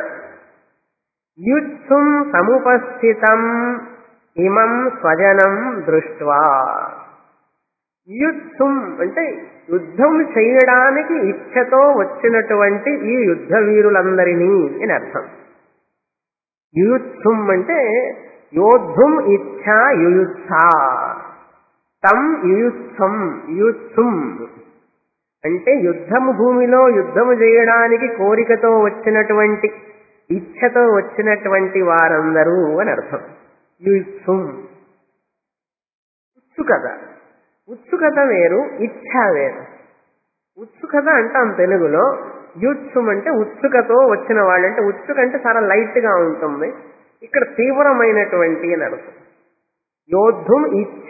యుత్సుం సముపస్థితం ఇమం స్వజనం దృష్ట్వా యుత్సుం అంటే యుద్ధం చేయడానికి ఇచ్ఛతో వచ్చినటువంటి ఈ యుద్ధ వీరులందరినీ అని అర్థం యుయుత్సుం అంటే యోద్ధుం ఇచ్ఛా యుయుత్సా తం యుయుత్సం యుయుత్సుం అంటే యుద్ధము భూమిలో యుద్ధము చేయడానికి కోరికతో వచ్చినటువంటి ఇచ్ఛతో వచ్చినటువంటి వారందరూ అని అర్థం యుత్సుం ఉత్సుకత ఉత్సుకత వేరు ఇచ్ఛ వేరు ఉత్సుకత అంటాం తెలుగులో యుత్సుం అంటే ఉత్సుకతో వచ్చిన వాళ్ళు అంటే ఉత్సుక అంటే చాలా లైట్ గా ఉంటుంది ఇక్కడ తీవ్రమైనటువంటి అని అర్థం యోద్ధుం ఇచ్ఛ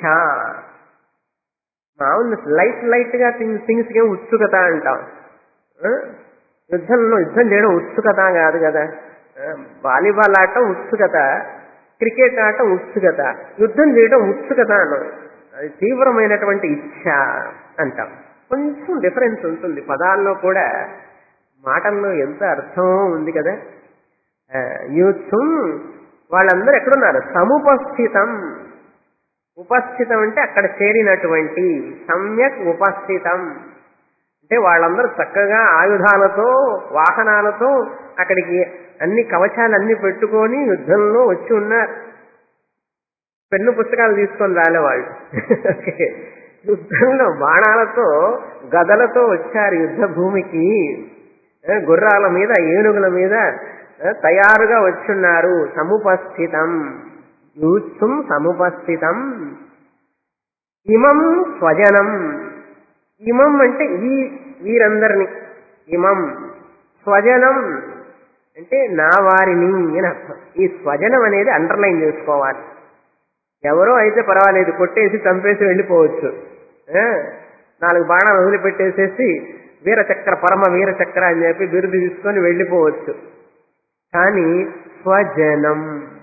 మామూలు లైట్ లైట్ గా థింగ్స్ కి ఉత్సుకత అంటాం ఆ? యుద్ధంలో యుద్ధం చేయడం ఉత్సుకత కాదు కదా ఆ, వాలీబాల్ ఆట ఉత్సుకత క్రికెట్ ఆట ఉత్సుకత యుద్ధం చేయడం ఉత్సుకత అన్నాం అది తీవ్రమైనటువంటి ఇచ్ఛ అంటాం కొంచెం డిఫరెన్స్ ఉంటుంది పదాల్లో కూడా మాటల్లో ఎంత అర్థం ఉంది కదా యూత్సం వాళ్ళందరూ ఎక్కడున్నారు సముపస్థితం ఉపస్థితం అంటే అక్కడ చేరినటువంటి సమ్యక్ ఉపస్థితం అంటే వాళ్ళందరూ చక్కగా ఆయుధాలతో వాహనాలతో అక్కడికి అన్ని కవచాలు అన్ని పెట్టుకొని యుద్ధంలో వచ్చి ఉన్నారు పెన్ను పుస్తకాలు తీసుకొని రాలే వాళ్ళు యుద్ధంలో బాణాలతో గదలతో వచ్చారు యుద్ధ భూమికి ఆ, గుర్రాల మీద ఏనుగుల మీద ఆ, తయారుగా వచ్చున్నారు సముపస్థితం యూత్సుం సముపస్థితం ఇమం స్వజనం ఇమం అంటే ఈ వీరందరిని ఇమం స్వజనం అంటే నా వారిని అని అర్థం ఈ స్వజనం అనేది అండర్లైన్ చేసుకోవాలి ఎవరో అయితే పర్వాలేదు కొట్టేసి చంపేసి వెళ్ళిపోవచ్చు ఆ? నాలుగు బాణాలు వదిలిపెట్టేసేసి వీరచక్ర పరమ వీరచక్ర అని చెప్పి బిరుదు తీసుకొని వెళ్ళిపోవచ్చు కానీ స్వజనం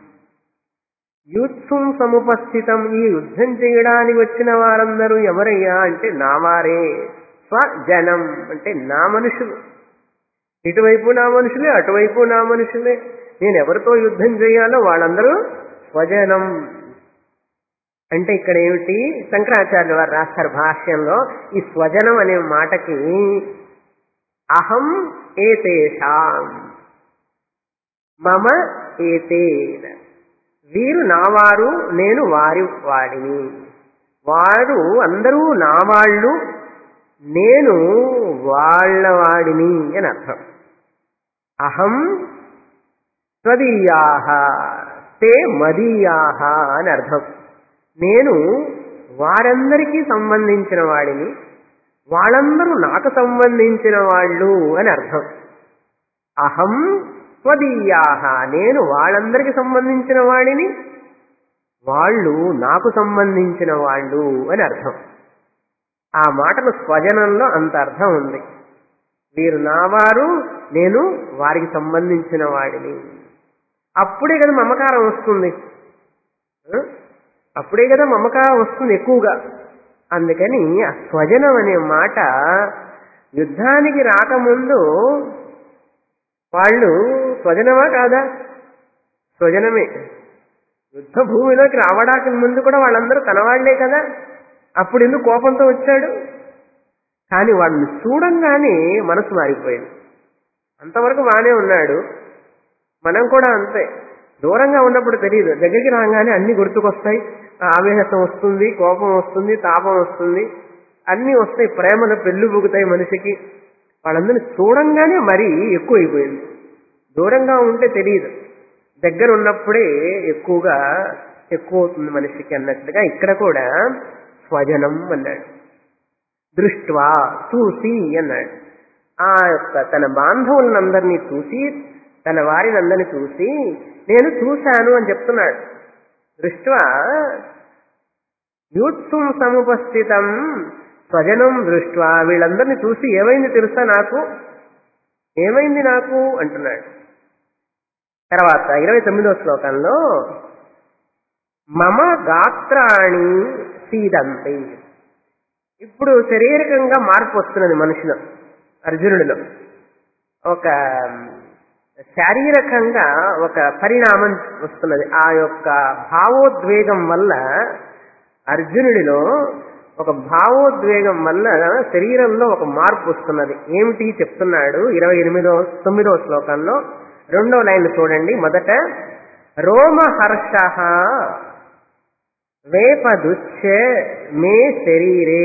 యుత్సం సముపస్థితం ఈ యుద్ధం చేయడానికి వచ్చిన వారందరూ ఎవరయ్యా అంటే నా వారే స్వజనం అంటే నా మనుషులు ఇటువైపు నా మనుషులే అటువైపు నా మనుషులే నేను ఎవరితో యుద్ధం చేయాలో వాళ్ళందరూ స్వజనం అంటే ఇక్కడ ఏమిటి శంకరాచార్య వారు రాస్తారు భాష్యంలో ఈ స్వజనం అనే మాటకి అహం ఏతేషాం మమ ఏతేన వీరు నావారు నేను వారి వాడిని వారు అందరూ నా వాళ్ళు నేను వాళ్ళ వాడిని అని అర్థం అహం స్వదీయాహ తే మదీయాహ అని అర్థం నేను వారందరికీ సంబంధించిన వాడిని వాళ్ళందరూ నాకు సంబంధించిన వాళ్ళు అని అర్థం అహం స్వదీయాహ నేను వాళ్ళందరికీ సంబంధించిన వాడిని వాళ్ళు నాకు సంబంధించిన వాళ్ళు అని అర్థం ఆ మాటలు స్వజనంలో అంత అర్థం ఉంది వీరు నా వారు నేను వారికి సంబంధించిన వాడిని అప్పుడే కదా మమకారం వస్తుంది ఆ? అప్పుడే కదా మమకారం వస్తుంది ఎక్కువగా అందుకని ఆ స్వజనం అనే మాట యుద్ధానికి రాకముందు వాళ్ళు స్వజనమా కాదా స్వజనమే యుద్ధ భూమిలోకి రావడానికి ముందు కూడా వాళ్ళందరూ తనవాళ్లే కదా అప్పుడు ఎందుకు కోపంతో వచ్చాడు కానీ వాడిని చూడంగానే మనసు మారిపోయింది అంతవరకు బాగానే ఉన్నాడు మనం కూడా అంతే దూరంగా ఉన్నప్పుడు తెలియదు దగ్గరికి రాగానే అన్ని గుర్తుకొస్తాయి ఆవేశం వస్తుంది కోపం వస్తుంది తాపం వస్తుంది అన్నీ వస్తాయి ప్రేమలు పెళ్లి బుగుతాయి మనిషికి వాళ్ళందరినీ చూడంగానే మరీ ఎక్కువైపోయింది దూరంగా ఉంటే తెలియదు దగ్గర ఉన్నప్పుడే ఎక్కువగా ఎక్కువ అవుతుంది మనిషికి అన్నట్లుగా ఇక్కడ కూడా స్వజనం అన్నాడు దృష్ట్వా చూసి అన్నాడు ఆ యొక్క తన బాంధవులందరినీ చూసి తన వారిని అందరినీ చూసి నేను చూశాను అని చెప్తున్నాడు దృష్ట్వా యూత్సుం సముపస్థితం స్వజనం దృష్ట్వా వీళ్ళందరినీ చూసి ఏమైంది తెలుసా నాకు ఏమైంది నాకు అంటున్నాడు తర్వాత ఇరవై తొమ్మిదో శ్లోకంలో మమ గాత్రాణి సీదంతి ఇప్పుడు శారీరకంగా మార్పు వస్తున్నది మనిషిలో అర్జునుడిలో ఒక శారీరకంగా ఒక పరిణామం వస్తున్నది ఆ యొక్క భావోద్వేగం వల్ల అర్జునుడిలో ఒక భావోద్వేగం వల్ల శరీరంలో ఒక మార్పు వస్తున్నది ఏమిటి చెప్తున్నాడు ఇరవై ఎనిమిదో తొమ్మిదో శ్లోకంలో రెండో లైన్ చూడండి మొదట రోమహర్ష వేపదుచ్చ మే శరీరే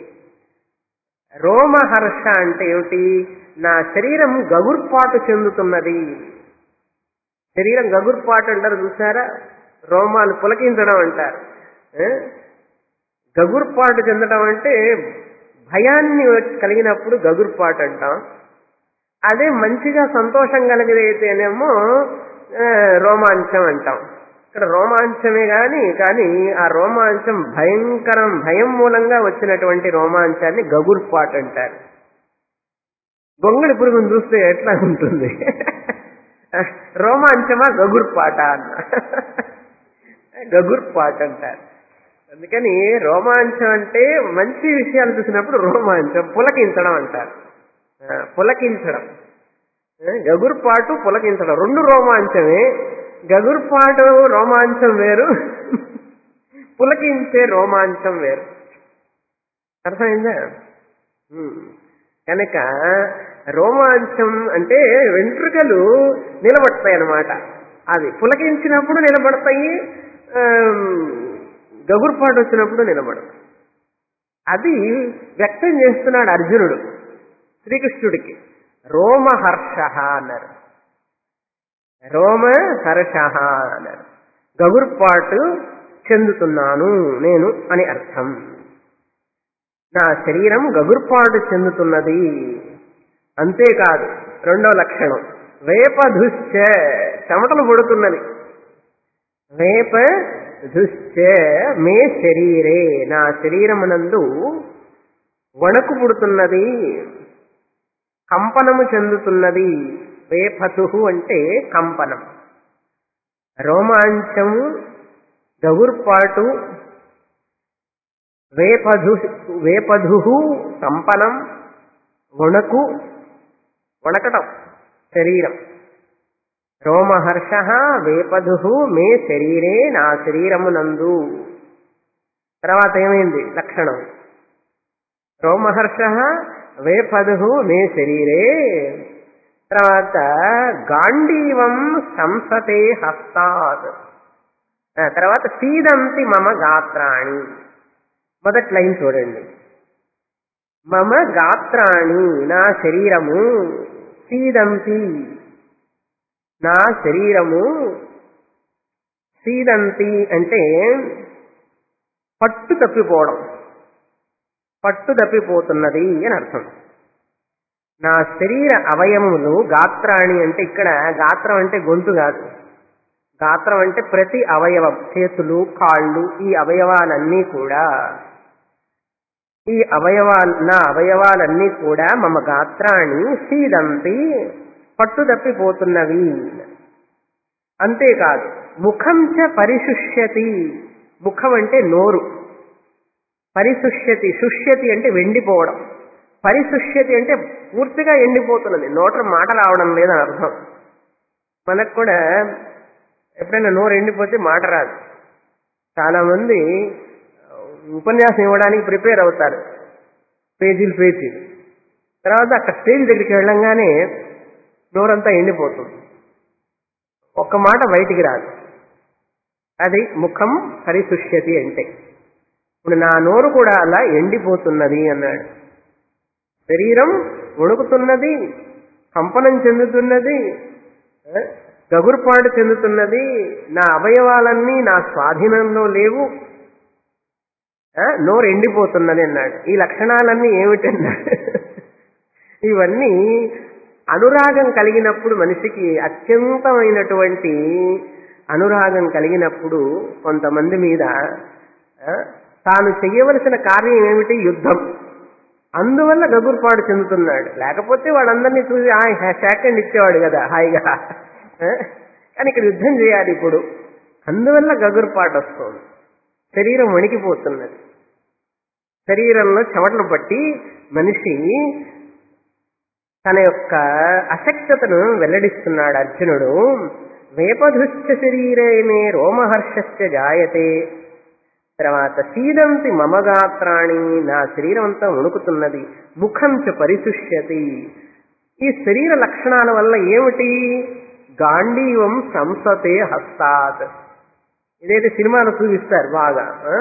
రోమహర్ష అంటే ఏమిటి నా శరీరం గగుర్పాటు చెందుతున్నది శరీరం గగుర్పాటు అంటారు చూసారా రోమాలు పులకించడం అంటారు ఏ? గగుర్పాటు చెందడం అంటే భయాన్ని కలిగినప్పుడు గగుర్పాటు అంటాం అదే మంచిగా సంతోషం కలిగితేనేమో ఆ, రోమాంచం అంటాం ఇక్కడ రోమాంచమే గాని కానీ ఆ రోమాంచం భయంకరం భయం మూలంగా వచ్చినటువంటి రోమాంచాన్ని గగుర్పాటు అంటారు గొంగళి పురుగును చూస్తే ఎట్లా ఉంటుంది రోమాంచమా గగుర్పాట అన్న గగుర్పాట అంటారు అందుకని రోమాంచం అంటే మంచి విషయాలు చూసినప్పుడు రోమాంచం పులకించడం అంటారు ఆ, పులకించడం ఆ, గగుర్పాటు పులకించడం రెండు రోమాంచమే గగుర్పాటు రోమాంచం వేరు పులకించే రోమాంచం వేరు అర్థమైందా ఉమ్. కనుక రోమాంచం అంటే వెంట్రుకలు నిలబడతాయి అన్నమాట అది పులకించినప్పుడు నిలబడతాయి ఆమ్, గగుర్పాటు వచ్చినప్పుడు నిలబడతాయి అది వ్యక్తం చేస్తున్నాడు అర్జునుడు శ్రీకృష్ణుడికి రోమహర్ష అన్నారు రోమ హర్ష అన్నారు గగుర్పాటు చెందుతున్నాను నేను అని అర్థం నా శరీరం గగుర్పాటు చెందుతున్నది అంతేకాదు రెండో లక్షణం వేపధుశ్చ చెమటలు పడుతున్నది వేప ధుశ్చ మే శరీరే నా శరీరమునందు వణకు పుడుతున్నది కంపనము చెందుతున్నది వేపధు అంటే కంపనం రోమాంచము గగుర్పాటు వేపధు వేపధు కంపనం వణకు వణకటం శరీరం రోమహర్ష వేపధు మే శరీరే నా శరీరమునందు తర్వాత ఏమైంది లక్షణం రోమహర్ష వేపధు మే శరీరే తర్వాత గాంధీవం సంసతే హస్తాత్ ఆ, తర్వాత సీదంతి మమ గాత్రాణి మొదటి లైన్ చూడండి మమ గాత్రాణి నా శరీరము సీదంతి నా శరీరము సీదంతి అంటే పట్టు తప్పిపోవడం పట్టు తప్పిపోతున్నది అని అర్థం నా శరీర అవయవములు గాత్రాణి అంటే ఇక్కడ గాత్రం అంటే గొంతు కాదు గాత్రం అంటే ప్రతి అవయవం చేతులు కాళ్ళు ఈ అవయవాలన్నీ కూడా ఈ అవయవాలు నా అవయవాలన్నీ కూడా మమ గాత్రాన్ని సీదంతి పట్టు తప్పిపోతున్నవి అంతేకాదు ముఖం చ పరిశుష్యతి ముఖం అంటే నోరు పరిశుష్యతి శుష్యతి అంటే వెండిపోవడం పరిశుష్యతి అంటే పూర్తిగా ఎండిపోతున్నది నోట మాట రావడం లేదని అర్థం మనకు కూడా ఎప్పుడైనా నోరు ఎండిపోతే మాట రాదు చాలా మంది ఉపన్యాసం ఇవ్వడానికి ప్రిపేర్ అవుతారు పేజీలు పేజీలు తర్వాత అక్కడ స్టేజ్ దగ్గరికి వెళ్ళంగానే నోరంతా ఎండిపోతుంది ఒక్క మాట బయటికి రాదు అది ముఖం పరిశుష్యతి అంటే ఇప్పుడు నా నోరు కూడా అలా ఎండిపోతున్నది అన్నాడు శరీరం వణుకుతున్నది కంపనం చెందుతున్నది ఆ, గగురుపాటు చెందుతున్నది నా అవయవాలన్నీ నా స్వాధీనంలో లేవు ఆ, నోరు ఎండిపోతున్నది అన్నాడు ఈ లక్షణాలన్నీ ఏమిటన్నాడు ఇవన్నీ అనురాగం కలిగినప్పుడు మనిషికి అత్యంతమైనటువంటి అనురాగం కలిగినప్పుడు కొంతమంది మీద ఆ, తాను చెయ్యవలసిన కార్యం ఏమిటి యుద్ధం అందువల్ల గగుర్పాటు చెందుతున్నాడు లేకపోతే వాళ్ళందరినీ చూసి ఆ సెకండ్ ఇచ్చేవాడు కదా హాయిగా ఆ? కానీ ఇక్కడ యుద్ధం చేయాలి ఇప్పుడు అందువల్ల గగుర్పాటు వస్తుంది శరీరం వణికిపోతున్నది శరీరంలో చెమటలు పట్టి మనిషి తన యొక్క అశక్తతను వెల్లడిస్తున్నాడు అర్జునుడు వేపధృశ్చ శరీరేమే రోమహర్షస్య జాయతే తర్వాత సీదంతి మమగాత్రాణి నా శరీరం అంతా వణుకుతున్నది ముఖం చ పరిశుష్యతి ఈ శరీర లక్షణాల వల్ల ఏమిటి గాంధీవం సంసతే హస్తాత్ ఇదైతే సినిమాలో చూపిస్తారు బాగా ఆ?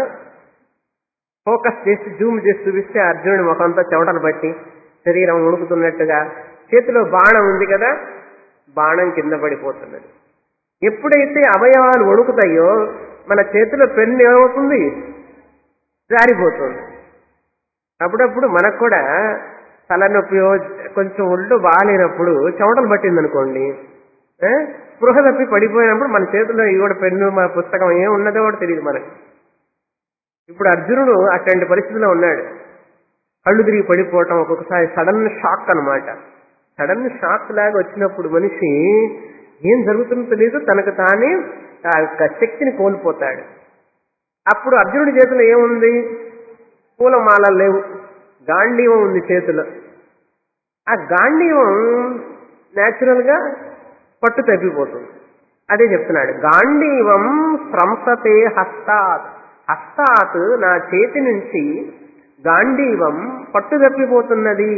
ఫోకస్ చేసి జూమ్ చేసి చూపిస్తే అర్జునుడి ముఖంతో చెమటలు పట్టి శరీరం ఉణుకుతున్నట్టుగా చేతిలో బాణం ఉంది కదా బాణం కింద పడిపోతున్నది ఎప్పుడైతే అవయవాలు వణుకుతాయో మన చేతిలో పెన్ను ఏమవుతుంది జారిపోతుంది అప్పుడప్పుడు మనకు కూడా తలనొప్పి కొంచెం ఒళ్ళు బాగాలేనప్పుడు చెమటలు పట్టింది అనుకోండి ఆ? స్పృహ తప్పి పడిపోయినప్పుడు మన చేతిలో ఈ కూడా పెన్ను మన పుస్తకం ఏం ఉన్నదో కూడా తెలియదు మనకి ఇప్పుడు అర్జునుడు అట్లాంటి పరిస్థితిలో ఉన్నాడు కళ్ళు తిరిగి పడిపోవటం ఒక్కొక్కసారి సడన్ షాక్ అన్నమాట సడన్ షాక్ లాగా వచ్చినప్పుడు మనిషి ఏం జరుగుతుందో తెలియదు తనకు తానే ఆ యొక్క శక్తిని కోల్పోతాడు అప్పుడు అర్జునుడి చేతిలో ఏముంది పూలమాలలు లేవు గాంధీవం ఉంది చేతిలో ఆ గాంధీవం న్యాచురల్ గా పట్టు తప్పిపోతుంది అదే చెప్తున్నాడు గాంధీవం స్రంసతే హస్తాత్ హస్తాత్ నా చేతి నుంచి గాంధీవం పట్టు తప్పిపోతున్నది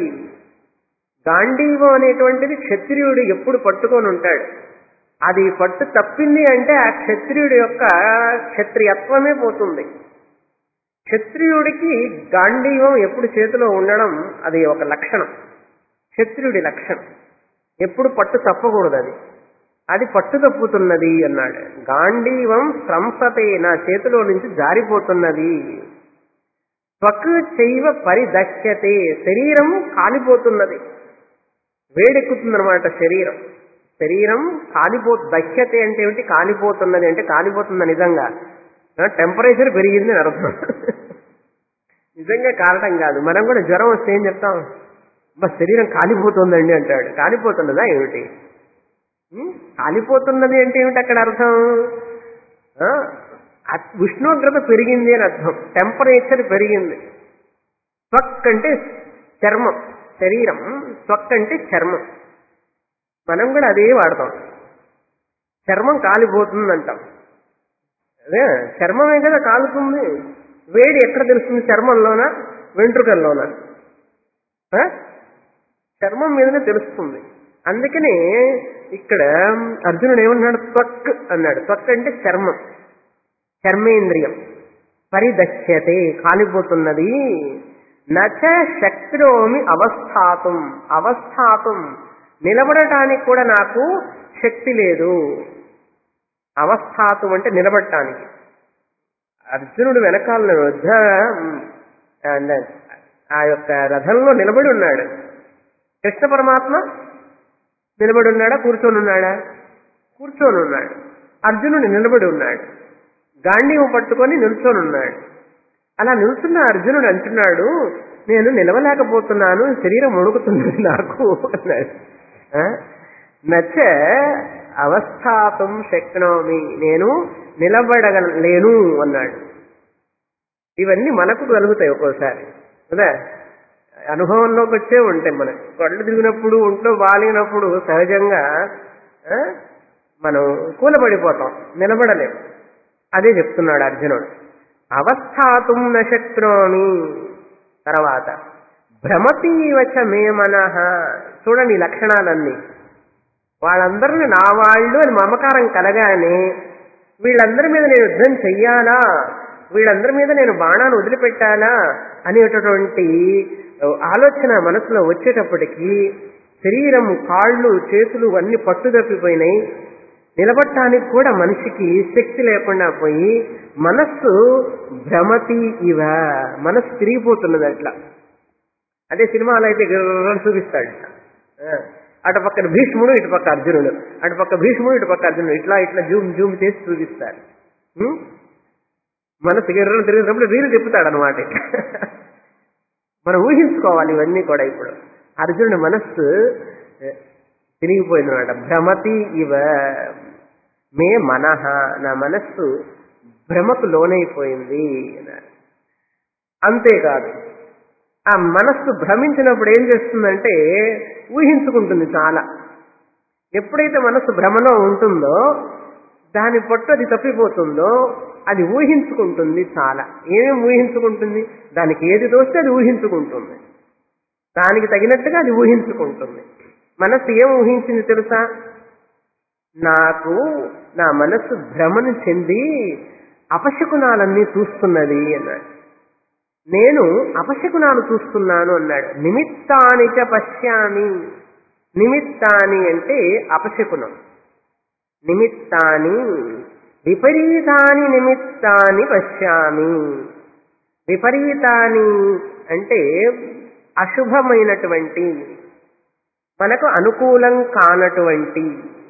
గాంధీవం అనేటువంటిది క్షత్రియుడు ఎప్పుడు పట్టుకొని ఉంటాడు అది పట్టు తప్పింది అంటే ఆ క్షత్రియుడి యొక్క క్షత్రియత్వమే పోతుంది క్షత్రియుడికి గాంధీవం ఎప్పుడు చేతిలో ఉండడం అది ఒక లక్షణం క్షత్రియుడి లక్షణం ఎప్పుడు పట్టు తప్పకూడదు అది అది పట్టు తప్పుతున్నది అన్నాడు గాంధీవం స్రంసతే నా చేతిలో నుంచి జారిపోతున్నది త్వక్ చైవ పరిదహ్యతే శరీరం కాలిపోతున్నది వేడెక్కుతుందన్నమాట శరీరం శరీరం కాలిపో దహ్యతే అంటే ఏమిటి కాలిపోతున్నది అంటే కాలిపోతుంది నిజంగా టెంపరేచర్ పెరిగింది అని అర్థం నిజంగా కాలటం కాదు మనం కూడా జ్వరం వస్తే ఏం చెప్తాం మా శరీరం కాలిపోతుందండి అంటాడు కాలిపోతున్నదా ఏమిటి ఉం? కాలిపోతున్నది అంటే ఏమిటి అక్కడ అర్థం ఆ? అత్- ఉష్ణోగ్రత పెరిగింది అని అర్థం టెంపరేచర్ పెరిగింది త్వక్ అంటే చర్మం శరీరం త్వక్ అంటే చర్మం మనం కూడా అదే వాడతాం చర్మం కాలిపోతుంది అంటాం అదే చర్మమే కదా కాలుతుంది వేడి ఎక్కడ తెలుస్తుంది చర్మంలోనా వెంట్రుకల్లోనా ఆ? చర్మం మీదనే తెలుస్తుంది అందుకనే ఇక్కడ అర్జునుడు ఏమన్నాడు త్వక్ అన్నాడు త్వక్ అంటే చర్మం చర్మేంద్రియం పరిదక్ష్యతే కాలిపోతున్నది నచ శక్తిలోమి అవస్థాతం అవస్థాతం నిలబడటానికి కూడా నాకు శక్తి లేదు అవస్థాతం అంటే నిలబడటానికి అర్జునుడు వెనకాల యుద్ధ ఆ యొక్క రథంలో నిలబడి ఉన్నాడు కృష్ణ పరమాత్మ నిలబడి ఉన్నాడా కూర్చొని ఉన్నాడా కూర్చొని ఉన్నాడు అర్జునుడు నిలబడి ఉన్నాడు గాంధీవం పట్టుకొని నిల్చొని ఉన్నాడు అలా నిల్చున్న అర్జునుడు అంటున్నాడు నేను నిలవలేకపోతున్నాను శరీరం వణుకుతున్నది నాకు అన్నాడు ఆ? నచ్చ అవస్థాతం శక్నోమి నేను నిలబడగలేను అన్నాడు ఇవన్నీ మనకు కలుగుతాయి ఒక్కోసారి కదా అనుభవంలోకి వచ్చే ఉంటాయి మనకి కళ్ళు తిరిగినప్పుడు ఒంట్లో బాలినప్పుడు సహజంగా ఆ, మనం కూలబడిపోతాం నిలబడలేం అదే చెప్తున్నాడు అర్జునుడు అవస్థాతుం నశక్నోమి తర్వాత భ్రమతీవచ మే మనః చూడండి ఈ లక్షణాలన్నీ వాళ్ళందరిని నా వాళ్ళు అని మమకారం కలగానే వీళ్ళందరి మీద నేను యుద్ధం చెయ్యాలా వీళ్ళందరి మీద నేను బాణాలు వదిలిపెట్టాలా అనేటటువంటి ఆలోచన మనసులో వచ్చేటప్పటికి శరీరం కాళ్ళు చేతులు అన్ని పట్టుదప్పిపోయినాయి నిలబడటానికి కూడా మనిషికి శక్తి లేకుండా పోయి మనస్సు భ్రమతి ఇవ మనస్సు తిరిగిపోతున్నది అట్లా అదే సినిమాలో అయితే గిర్రని చూపిస్తాడు ఆ, అటు పక్కన భీష్ముడు ఇటు పక్క అర్జునుడు అటు పక్క భీష్ముడు ఇటు పక్క అర్జునుడు ఇట్లా ఇట్లా జూమ్ జూమ్ చేసి చూపిస్తారు ఉం? మనసు గిర్రలు తిరిగినప్పుడు వీరు చెప్తాడు అనమాట మనం ఊహించుకోవాలి ఇవన్నీ కూడా ఇప్పుడు అర్జునుడి మనస్సు ఏ, తిరిగిపోయిందన్నమాట భ్రమతి ఇవ మే మనహ నా మనస్సు భ్రమకు లోనైపోయింది అన్నారు అంతేకాదు ఆ మనస్సు భ్రమించినప్పుడు ఏం చేస్తుందంటే ఊహించుకుంటుంది చాలా ఎప్పుడైతే మనస్సు భ్రమలో ఉంటుందో దాని పట్టు అది తప్పిపోతుందో అది ఊహించుకుంటుంది చాలా ఏమేమి ఊహించుకుంటుంది దానికి ఏది దోస్తే అది ఊహించుకుంటుంది దానికి తగినట్టుగా అది ఊహించుకుంటుంది మనస్సు ఏం ఊహించింది తెలుసా నాకు నా మనస్సు భ్రమను చెంది అపశకునాలన్నీ చూస్తున్నది అన్నాడు నేను అపశకునాలు చూస్తున్నాను అన్నాడు నిమిత్తానిచ పశ్యామి నిమిత్తాని అంటే అపశకునం నిమిత్తాని విపరీతాని నిమిత్తాని పశ్యామి విపరీతాని అంటే అశుభమైనటువంటి మనకు అనుకూలం కానటువంటి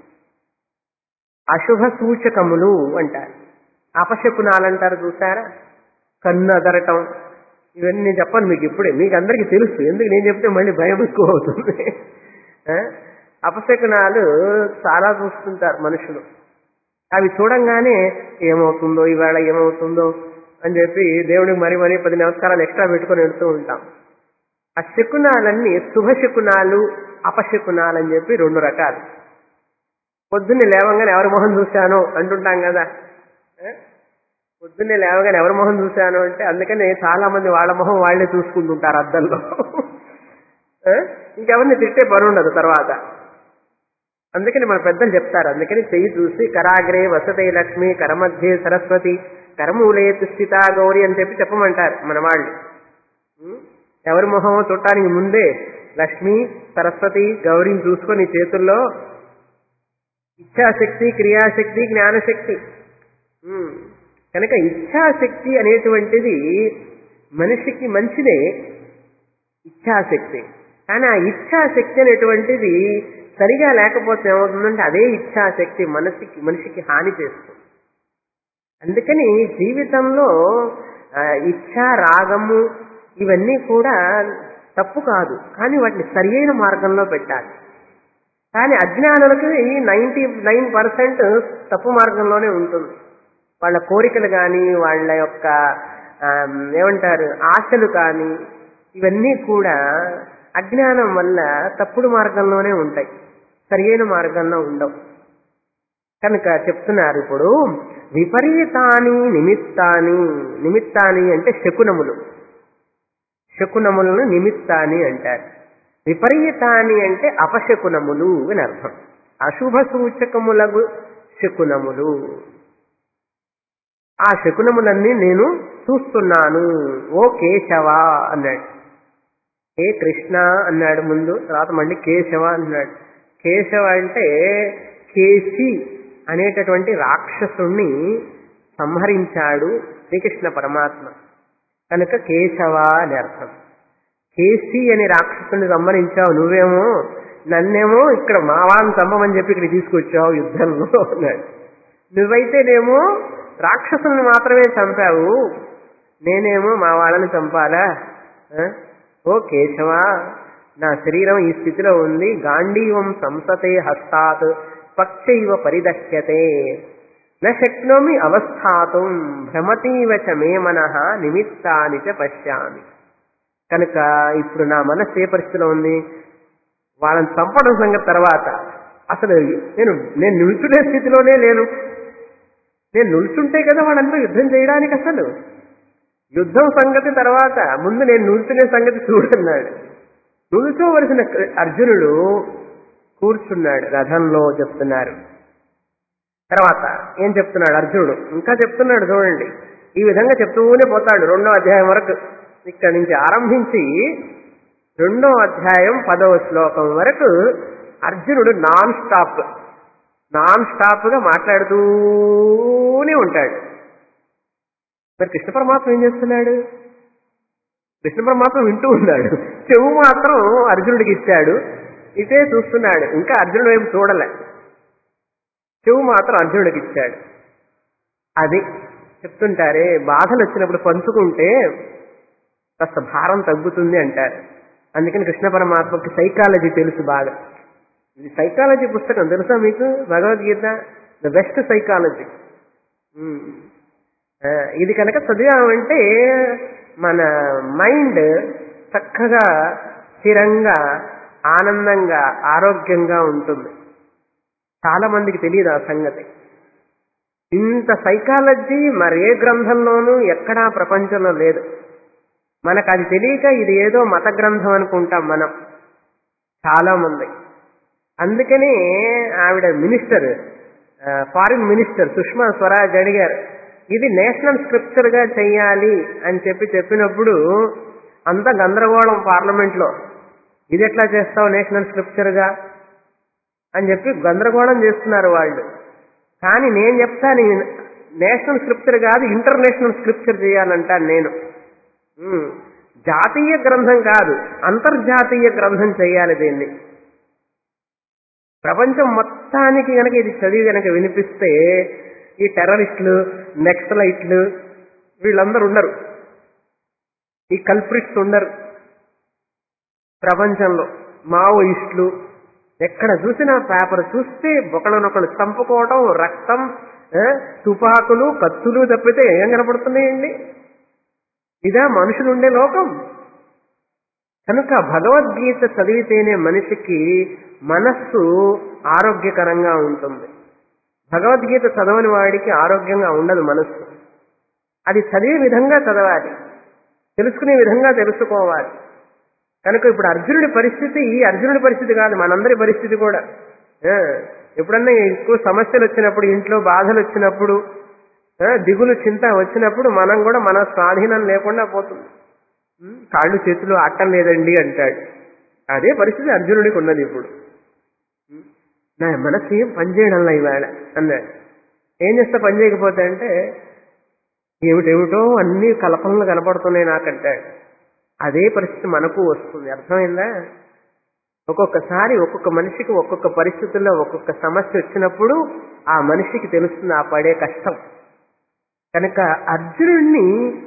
అశుభ సూచకములు అంటారు అపశకునాలు అంటారు చూసారా కన్ను అదరటం ఇవన్నీ చెప్పను మీకు ఇప్పుడే మీకు అందరికీ తెలుసు ఎందుకు నేను చెప్తే మళ్ళీ భయం ఎక్కువ అవుతుంది ఆ? అపశకునాలు చాలా చూస్తుంటారు మనుషులు అవి చూడంగానే ఏమవుతుందో ఈవేళ ఏమవుతుందో అని చెప్పి దేవుడికి మరీ మరీ పది నమస్కారాలు ఎక్స్ట్రా పెట్టుకొని వెళ్తూ ఉంటాం ఆ శకునాలన్నీ శుభశకునాలు అపశకునాలు అని చెప్పి రెండు రకాలు పొద్దున్నే లేవంగానే ఎవరి మొహం చూశాను అంటుంటాం కదా ఆ? పొద్దున్నే లేవగానే ఎవరి మొహం చూశాను అంటే అందుకని చాలా మంది వాళ్ళ మొహం వాళ్ళే చూసుకుంటుంటారు అద్దంలో ఆ? ఇంకెవరిని తిట్టే పని ఉండదు తర్వాత అందుకని మన పెద్దలు చెప్తారు అందుకని చెయ్యి చూసి కరాగ్రే వసతే లక్ష్మి కరమధ్యే సరస్వతి కరమూలే తుష్టిత గౌరి అని చెప్పి చెప్పమంటారు మన వాళ్ళు ఉం? ఎవరి మొహమో చుట్టానికి ముందే లక్ష్మి సరస్వతి గౌరిని చూసుకొని చేతుల్లో ఇచ్ఛాశక్తి క్రియాశక్తి జ్ఞానశక్తి ఉం. కనుక ఇచ్ఛాశక్తి అనేటువంటిది మనిషికి మంచిదే ఇచ్ఛాశక్తి కానీ ఆ ఇచ్ఛాశక్తి అనేటువంటిది సరిగా లేకపోతే ఏమవుతుందంటే అదే ఇచ్ఛాశక్తి మనసుకి మనిషికి హాని చేస్తుంది అందుకని జీవితంలో ఆ, ఇచ్ఛ రాగము ఇవన్నీ కూడా తప్పు కాదు కానీ వాటిని సరియైన మార్గంలో పెట్టాలి కానీ అజ్ఞానులకి నైంటీ నైన్ పర్సెంట్ తప్పు మార్గంలోనే ఉంటుంది వాళ్ళ కోరికలు కానీ వాళ్ళ యొక్క ఆ, ఏమంటారు ఆశలు కానీ ఇవన్నీ కూడా అజ్ఞానం వల్ల తప్పుడు మార్గంలోనే ఉంటాయి సరియైన మార్గంలో ఉండవు కనుక చెప్తున్నారు ఇప్పుడు విపరీతాని నిమిత్తాని నిమిత్తాని అంటే శకునములు శకునములను నిమిత్తాని అంటారు విపరీతాని అంటే అపశకునములు అని అర్థం అశుభ సూచకములకు శకునములు ఆ శకునములన్నీ నేను చూస్తున్నాను ఓ కేశవ అన్నాడు ఏ కృష్ణ అన్నాడు ముందు తర్వాత మళ్ళీ కేశవ అన్నాడు కేశవ అంటే కేసి అనేటటువంటి రాక్షసుణ్ణి సంహరించాడు శ్రీకృష్ణ పరమాత్మ కనుక కేశవ అని అర్థం కేసి అని రాక్షసుని సంహరించావు నువ్వేమో నన్నేమో ఇక్కడ మా వాళ్ళని చంపమని చెప్పి ఇక్కడ తీసుకొచ్చావు యుద్ధంలో అన్నాడు నువ్వైతేనేమో రాక్షసుల్ని మాత్రమే చంపావు నేనేమో మా వాళ్ళని చంపాలా ఆ? ఓ కేశవ నా శరీరం ఈ స్థితిలో ఉంది గాంధీవం సంసతే హస్తాత్ పక్షైవ పరిదహ్యతే న శక్నోమి అవస్థాతుం భ్రమతీవ చ మే మనః నిమిత్తాని చ పశ్యామి కనుక ఇప్పుడు నా మనస్సు ఏ పరిస్థితిలో ఉంది వాళ్ళని చంపడం సంగతి తర్వాత అసలు నేను నేను నిల్చునే స్థితిలోనే లేను నేను నిల్చుంటే కదా వాళ్ళంతా యుద్ధం చేయడానికి అసలు యుద్ధం సంగతి తర్వాత ముందు నేను నిల్చునే సంగతి చూడన్నాడు నిల్చోవలసిన అర్జునుడు కూర్చున్నాడు రథంలో చెప్తున్నారు తర్వాత ఏం చెప్తున్నాడు అర్జునుడు ఇంకా చెప్తున్నాడు చూడండి ఈ విధంగా చెప్తూనే పోతాడు రెండో అధ్యాయం వరకు ఇక్కడి నుంచి ఆరంభించి రెండో అధ్యాయం పదవ శ్లోకం వరకు అర్జునుడు నాన్ స్టాప్ నాన్ స్టాప్ గా మాట్లాడుతూనే ఉంటాడు మరి కృష్ణ పరమాత్మ ఏం చేస్తున్నాడు కృష్ణ పరమాత్మ వింటూ ఉన్నాడు చెవు మాత్రం అర్జునుడికి ఇచ్చాడు ఇదే చూస్తున్నాడు ఇంకా అర్జునుడు వైపు చూడలే చెవు మాత్రం అర్జునుడికి ఇచ్చాడు అది చెప్తుంటారే బాధలు వచ్చినప్పుడు పంచుకుంటే కాస్త భారం తగ్గుతుంది అంటారు అందుకని కృష్ణ పరమాత్మకి సైకాలజీ తెలుసు బాగా ఇది సైకాలజీ పుస్తకం తెలుసా మీకు భగవద్గీత ద బెస్ట్ సైకాలజీ ఇది కనుక చదివామంటే మన మైండ్ చక్కగా స్థిరంగా ఆనందంగా ఆరోగ్యంగా ఉంటుంది చాలా మందికి తెలియదు ఆ సంగతి ఇంత సైకాలజీ మరే గ్రంథంలోనూ ఎక్కడా ప్రపంచంలో లేదు మనకు అది తెలియక ఇది ఏదో మత గ్రంథం అనుకుంటాం మనం చాలా మంది అందుకనే ఆవిడ minister foreign minister Sushma Swaraj అడిగారు ఇది నేషనల్ స్క్రిప్చర్ గా చెయ్యాలి అని చెప్పి చెప్పినప్పుడు అంత గందరగోళం పార్లమెంట్ లో ఇది ఎట్లా చేస్తావు నేషనల్ స్క్రిప్చర్ గా అని చెప్పి గందరగోళం చేస్తున్నారు వాళ్ళు కానీ నేను చెప్తాను నేషనల్ స్క్రిప్చర్ కాదు ఇంటర్నేషనల్ స్క్రిప్చర్ చేయాలంటాను నేను జాతీయ గ్రంథం కాదు అంతర్జాతీయ గ్రంథం చేయాలి దీన్ని ప్రపంచం మొత్తానికి గనక ఇది చదివి గనక వినిపిస్తే ఈ టెర్రరిస్టులు నెక్సలైట్లు వీళ్ళందరూ ఉండరు ఈ కల్ప్రిట్స్ ఉండరు ప్రపంచంలో మావోయిస్టులు ఎక్కడ చూసినా పేపర్ చూస్తే ఒకళ్ళనొకళ్ళు చంపుకోవడం రక్తం తుపాకులు కత్తులు తప్పితే ఏం కనపడుతున్నాయండి ఇదా మనుషులు ఉండే లోకం కనుక భగవద్గీత చదివితేనే మనిషికి మనస్సు ఆరోగ్యకరంగా ఉంటుంది భగవద్గీత చదవని వాడికి ఆరోగ్యంగా ఉండదు మనస్సు అది చదివే విధంగా చదవాలి తెలుసుకునే విధంగా తెలుసుకోవాలి కనుక ఇప్పుడు అర్జునుడి పరిస్థితి ఈ అర్జునుడి పరిస్థితి కాదు మనందరి పరిస్థితి కూడా ఎప్పుడన్నా ఎక్కువ సమస్యలు వచ్చినప్పుడు ఇంట్లో బాధలు వచ్చినప్పుడు దిగులు చింత వచ్చినప్పుడు మనం కూడా మన స్వాధీనం లేకుండా పోతుంది కాళ్ళు చేతులు ఆటం లేదండి అంటాడు అదే పరిస్థితి అర్జునుడికి ఉన్నది ఇప్పుడు నా మనసు ఏం పనిచేయడంలా ఇవాళ అన్నాడు ఏం చేస్తా పని చేయకపోతే అంటే ఏమిటేమిటో అన్ని కల్పనలు కనపడుతున్నాయి నాకంటాడు అదే పరిస్థితి మనకు వస్తుంది అర్థమైందా ఒక్కొక్కసారి ఒక్కొక్క మనిషికి ఒక్కొక్క పరిస్థితుల్లో ఒక్కొక్క సమస్య వచ్చినప్పుడు ఆ మనిషికి తెలుస్తుంది ఆ పడే కష్టం కనుక అర్జునుడిని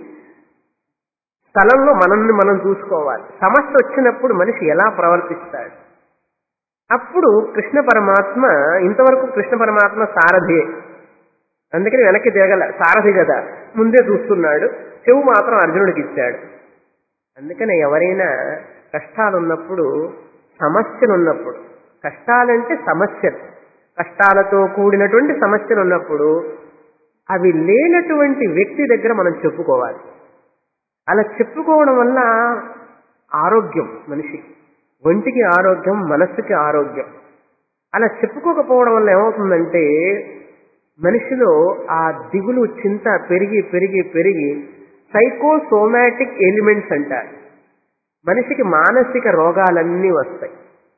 స్థలంలో మనల్ని మనం చూసుకోవాలి సమస్య వచ్చినప్పుడు మనిషి ఎలా ప్రవర్తిస్తాడు అప్పుడు కృష్ణ పరమాత్మ ఇంతవరకు కృష్ణ పరమాత్మ సారథియే అందుకని వెనక్కి తిరగల సారథి కదా ముందే చూస్తున్నాడు చెవు మాత్రం అర్జునుడికి ఇచ్చాడు అందుకనే ఎవరైనా కష్టాలు ఉన్నప్పుడు సమస్యలు ఉన్నప్పుడు కష్టాలంటే సమస్యలు కష్టాలతో కూడినటువంటి సమస్యలు ఉన్నప్పుడు అవి లేనటువంటి వ్యక్తి దగ్గర మనం చెప్పుకోవాలి అలా చెప్పుకోవడం వల్ల ఆరోగ్యం మనిషికి ఒంటికి ఆరోగ్యం మనస్సుకి ఆరోగ్యం అలా చెప్పుకోకపోవడం వల్ల ఏమవుతుందంటే మనిషిలో ఆ దిగులు చింత పెరిగి పెరిగి పెరిగి సైకోసోమాటిక్ ఎలిమెంట్స్ అంటారు మనిషికి మానసిక రోగాలన్నీ వస్తాయి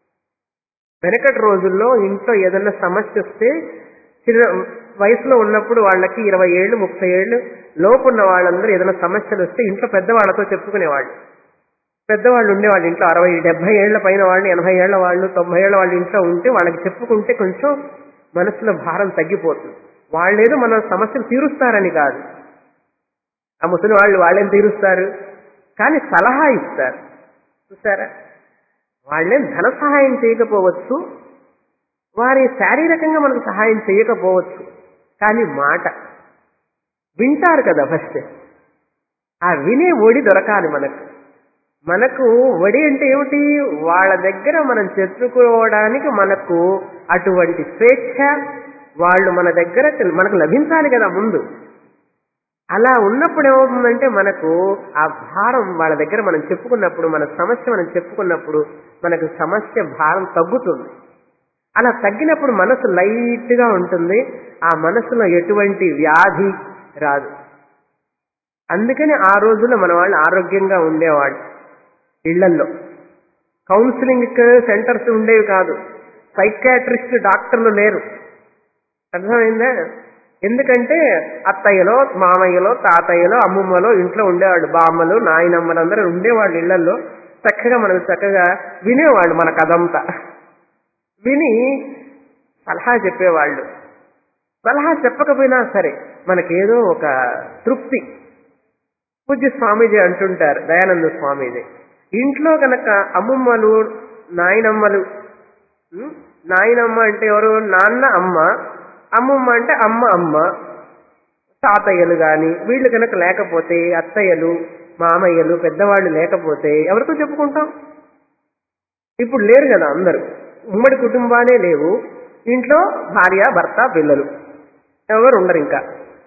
వెనకటి రోజుల్లో ఇంట్లో ఏదన్నా సమస్య వస్తే చిన్న వయసులో ఉన్నప్పుడు వాళ్ళకి ఇరవై ఏళ్ళు ముప్పై ఏళ్ళు లోపు ఉన్న వాళ్ళందరూ ఏదైనా సమస్యలు వస్తే ఇంట్లో పెద్దవాళ్ళతో చెప్పుకునేవాళ్ళు పెద్దవాళ్ళు ఉండేవాళ్ళు ఇంట్లో అరవై డెబ్బై ఏళ్ల పైన వాళ్ళు ఎనభై ఏళ్ల వాళ్ళు తొంభై ఏళ్ల వాళ్ళు ఇంట్లో ఉంటే వాళ్ళకి చెప్పుకుంటే కొంచెం మనసులో భారం తగ్గిపోతుంది వాళ్ళేదో మన సమస్యలు తీరుస్తారని కాదు ఆ ముసలి వాళ్ళు వాళ్ళేం తీరుస్తారు కానీ సలహా ఇస్తారు చూసారా వాళ్ళేం ధన సహాయం చేయకపోవచ్చు వారి శారీరకంగా మనకు సహాయం చేయకపోవచ్చు కానీ మాట వింటారు కదా ఫస్ట్ ఆ వినే ఒడి దొరకాలి మనకు మనకు వడి అంటే ఏమిటి వాళ్ళ దగ్గర మనం చెప్పుకోవడానికి మనకు అటువంటి స్వేచ్ఛ వాళ్ళు మన దగ్గర మనకు లభించాలి కదా ముందు అలా ఉన్నప్పుడు ఏమవుతుందంటే మనకు ఆ భారం వాళ్ళ దగ్గర మనం చెప్పుకున్నప్పుడు మన సమస్య మనం చెప్పుకున్నప్పుడు మనకు సమస్య భారం తగ్గుతుంది అలా తగ్గినప్పుడు మనసు లైట్గా ఉంటుంది ఆ మనసులో ఎటువంటి వ్యాధి రాదు అందుకని ఆ రోజుల్లో మన వాళ్ళు ఆరోగ్యంగా ఉండేవాళ్ళు ఇళ్లల్లో కౌన్సిలింగ్ సెంటర్స్ ఉండేవి కాదు సైకాట్రిస్ట్ డాక్టర్లు లేరు అర్థమైందా ఎందుకంటే అత్తయ్యలో మామయ్యలో తాతయ్యలో అమ్మమ్మలో ఇంట్లో ఉండేవాళ్ళు బామ్మలు నాయనమ్మలు అందరూ ఉండేవాళ్ళు ఇళ్లలో చక్కగా మనకు చక్కగా వినేవాళ్ళు మన కథంతా విని సలహా చెప్పేవాళ్ళు సలహా చెప్పకపోయినా సరే మనకేదో ఒక తృప్తి పూజ్య స్వామీజీ అంటుంటారు దయానంద స్వామీజీ ఇంట్లో కనుక అమ్మమ్మలు నాయనమ్మలు ఉం? నాయనమ్మ అంటే ఎవరు నాన్న అమ్మ అమ్మమ్మ అంటే అమ్మ అమ్మ తాతయ్యలు గాని వీళ్ళు కనుక లేకపోతే అత్తయ్యలు మామయ్యలు పెద్దవాళ్ళు లేకపోతే ఎవరితో చెప్పుకుంటాం ఇప్పుడు లేరు కదా అందరు ఉమ్మడి కుటుంబాలే లేవు ఇంట్లో భార్య భర్త పిల్లలు ఎవరు ఉండరు ఇంకా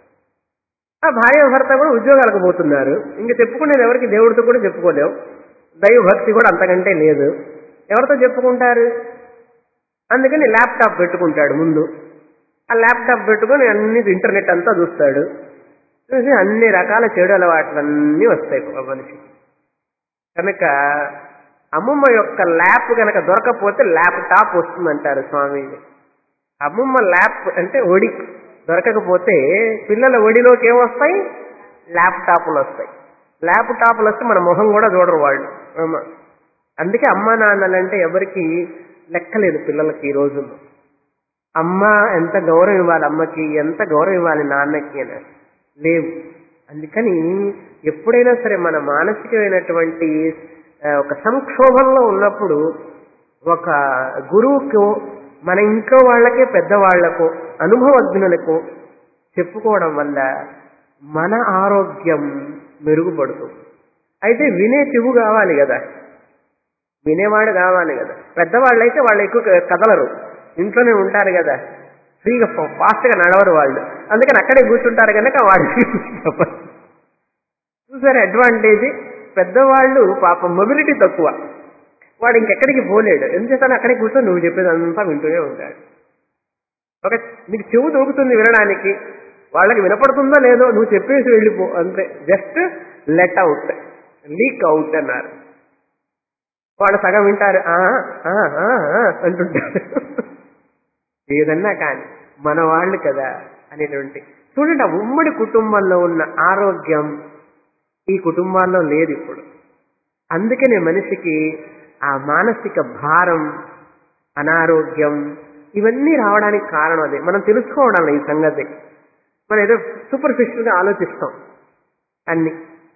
ఆ భార్య భర్త కూడా ఉద్యోగాలకు పోతున్నారు ఇంకా చెప్పుకునేది ఎవరికి దేవుడితో కూడా చెప్పుకోలేవు దైవ భక్తి కూడా అంతకంటే లేదు ఎవరితో చెప్పుకుంటారు అందుకని ల్యాప్టాప్ పెట్టుకుంటాడు ముందు ఆ ల్యాప్టాప్ పెట్టుకొని అన్ని ఇంటర్నెట్ అంతా చూస్తాడు చూసి అన్ని రకాల చెడు అలవాట్లన్నీ వస్తాయి ఒక మనిషికి కనుక అమ్మమ్మ యొక్క ల్యాప్ కనుక దొరకపోతే ల్యాప్టాప్ వస్తుందంటారు స్వామీజీ అమ్మమ్మ ల్యాప్ అంటే ఒడి దొరకకపోతే పిల్లల ఒడిలోకి ఏమొస్తాయి ల్యాప్టాప్లు వస్తాయి ల్యాప్టాప్లు వస్తే మన మొహం కూడా చూడరు వాళ్ళు అమ్మ. అందుకే అమ్మా నాన్నలంటే ఎవరికి లెక్కలేదు పిల్లలకి ఈ రోజుల్లో అమ్మ ఎంత గౌరవం ఇవ్వాలి అమ్మకి ఎంత గౌరవం ఇవ్వాలి నాన్నకి అని లేవు అందుకని ఎప్పుడైనా సరే మన మానసికమైనటువంటి ఆ, ఒక సంక్షోభంలో ఉన్నప్పుడు ఒక గురువుకు మన ఇంట్లో వాళ్ళకే పెద్దవాళ్లకు అనుభవజ్ఞులకు చెప్పుకోవడం వల్ల మన ఆరోగ్యం మెరుగుపడుతుంది అయితే వినే చెవు కావాలి కదా వినేవాడు కావాలి కదా పెద్దవాళ్ళు అయితే వాళ్ళు ఎక్కువ కదలరు ఇంట్లోనే ఉంటారు కదా ఫ్రీగా ఫాస్ట్గా నడవరు వాళ్ళు అందుకని అక్కడే కూర్చుంటారు కనుక వాడికి చెప్పరు చూసారు అడ్వాంటేజ్ పెద్దవాళ్ళు పాపం మొబిలిటీ తక్కువ వాడు ఇంకెక్కడికి పోలేడు ఎందుచేత అక్కడే కూర్చొని నువ్వు చెప్పేది అంతా వింటూనే ఉంటాడు ఒక నీకు చెవు దొరుకుతుంది వినడానికి వాళ్ళకి వినపడుతుందో లేదో నువ్వు చెప్పేసి వెళ్ళిపో అంతే just let out leak out అన్నారు వాళ్ళు సగం వింటారు "ఆ, ఆ, ఆ, ఆ" అంటుంటారు ఏదన్నా కానీ మన వాళ్ళు కదా అనేటువంటి చూడండి ఆ ఉమ్మడి కుటుంబంలో ఉన్న ఆరోగ్యం ఈ కుటుంబాల్లో లేదు ఇప్పుడు అందుకనే మనిషికి ఆ మానసిక భారం అనారోగ్యం ఇవన్నీ రావడానికి కారణం అదే మనం తెలుసుకోవడం ఈ సంగతి మనం ఏదో సూపర్ఫిషియల్ గా ఆలోచిస్తాం అన్ని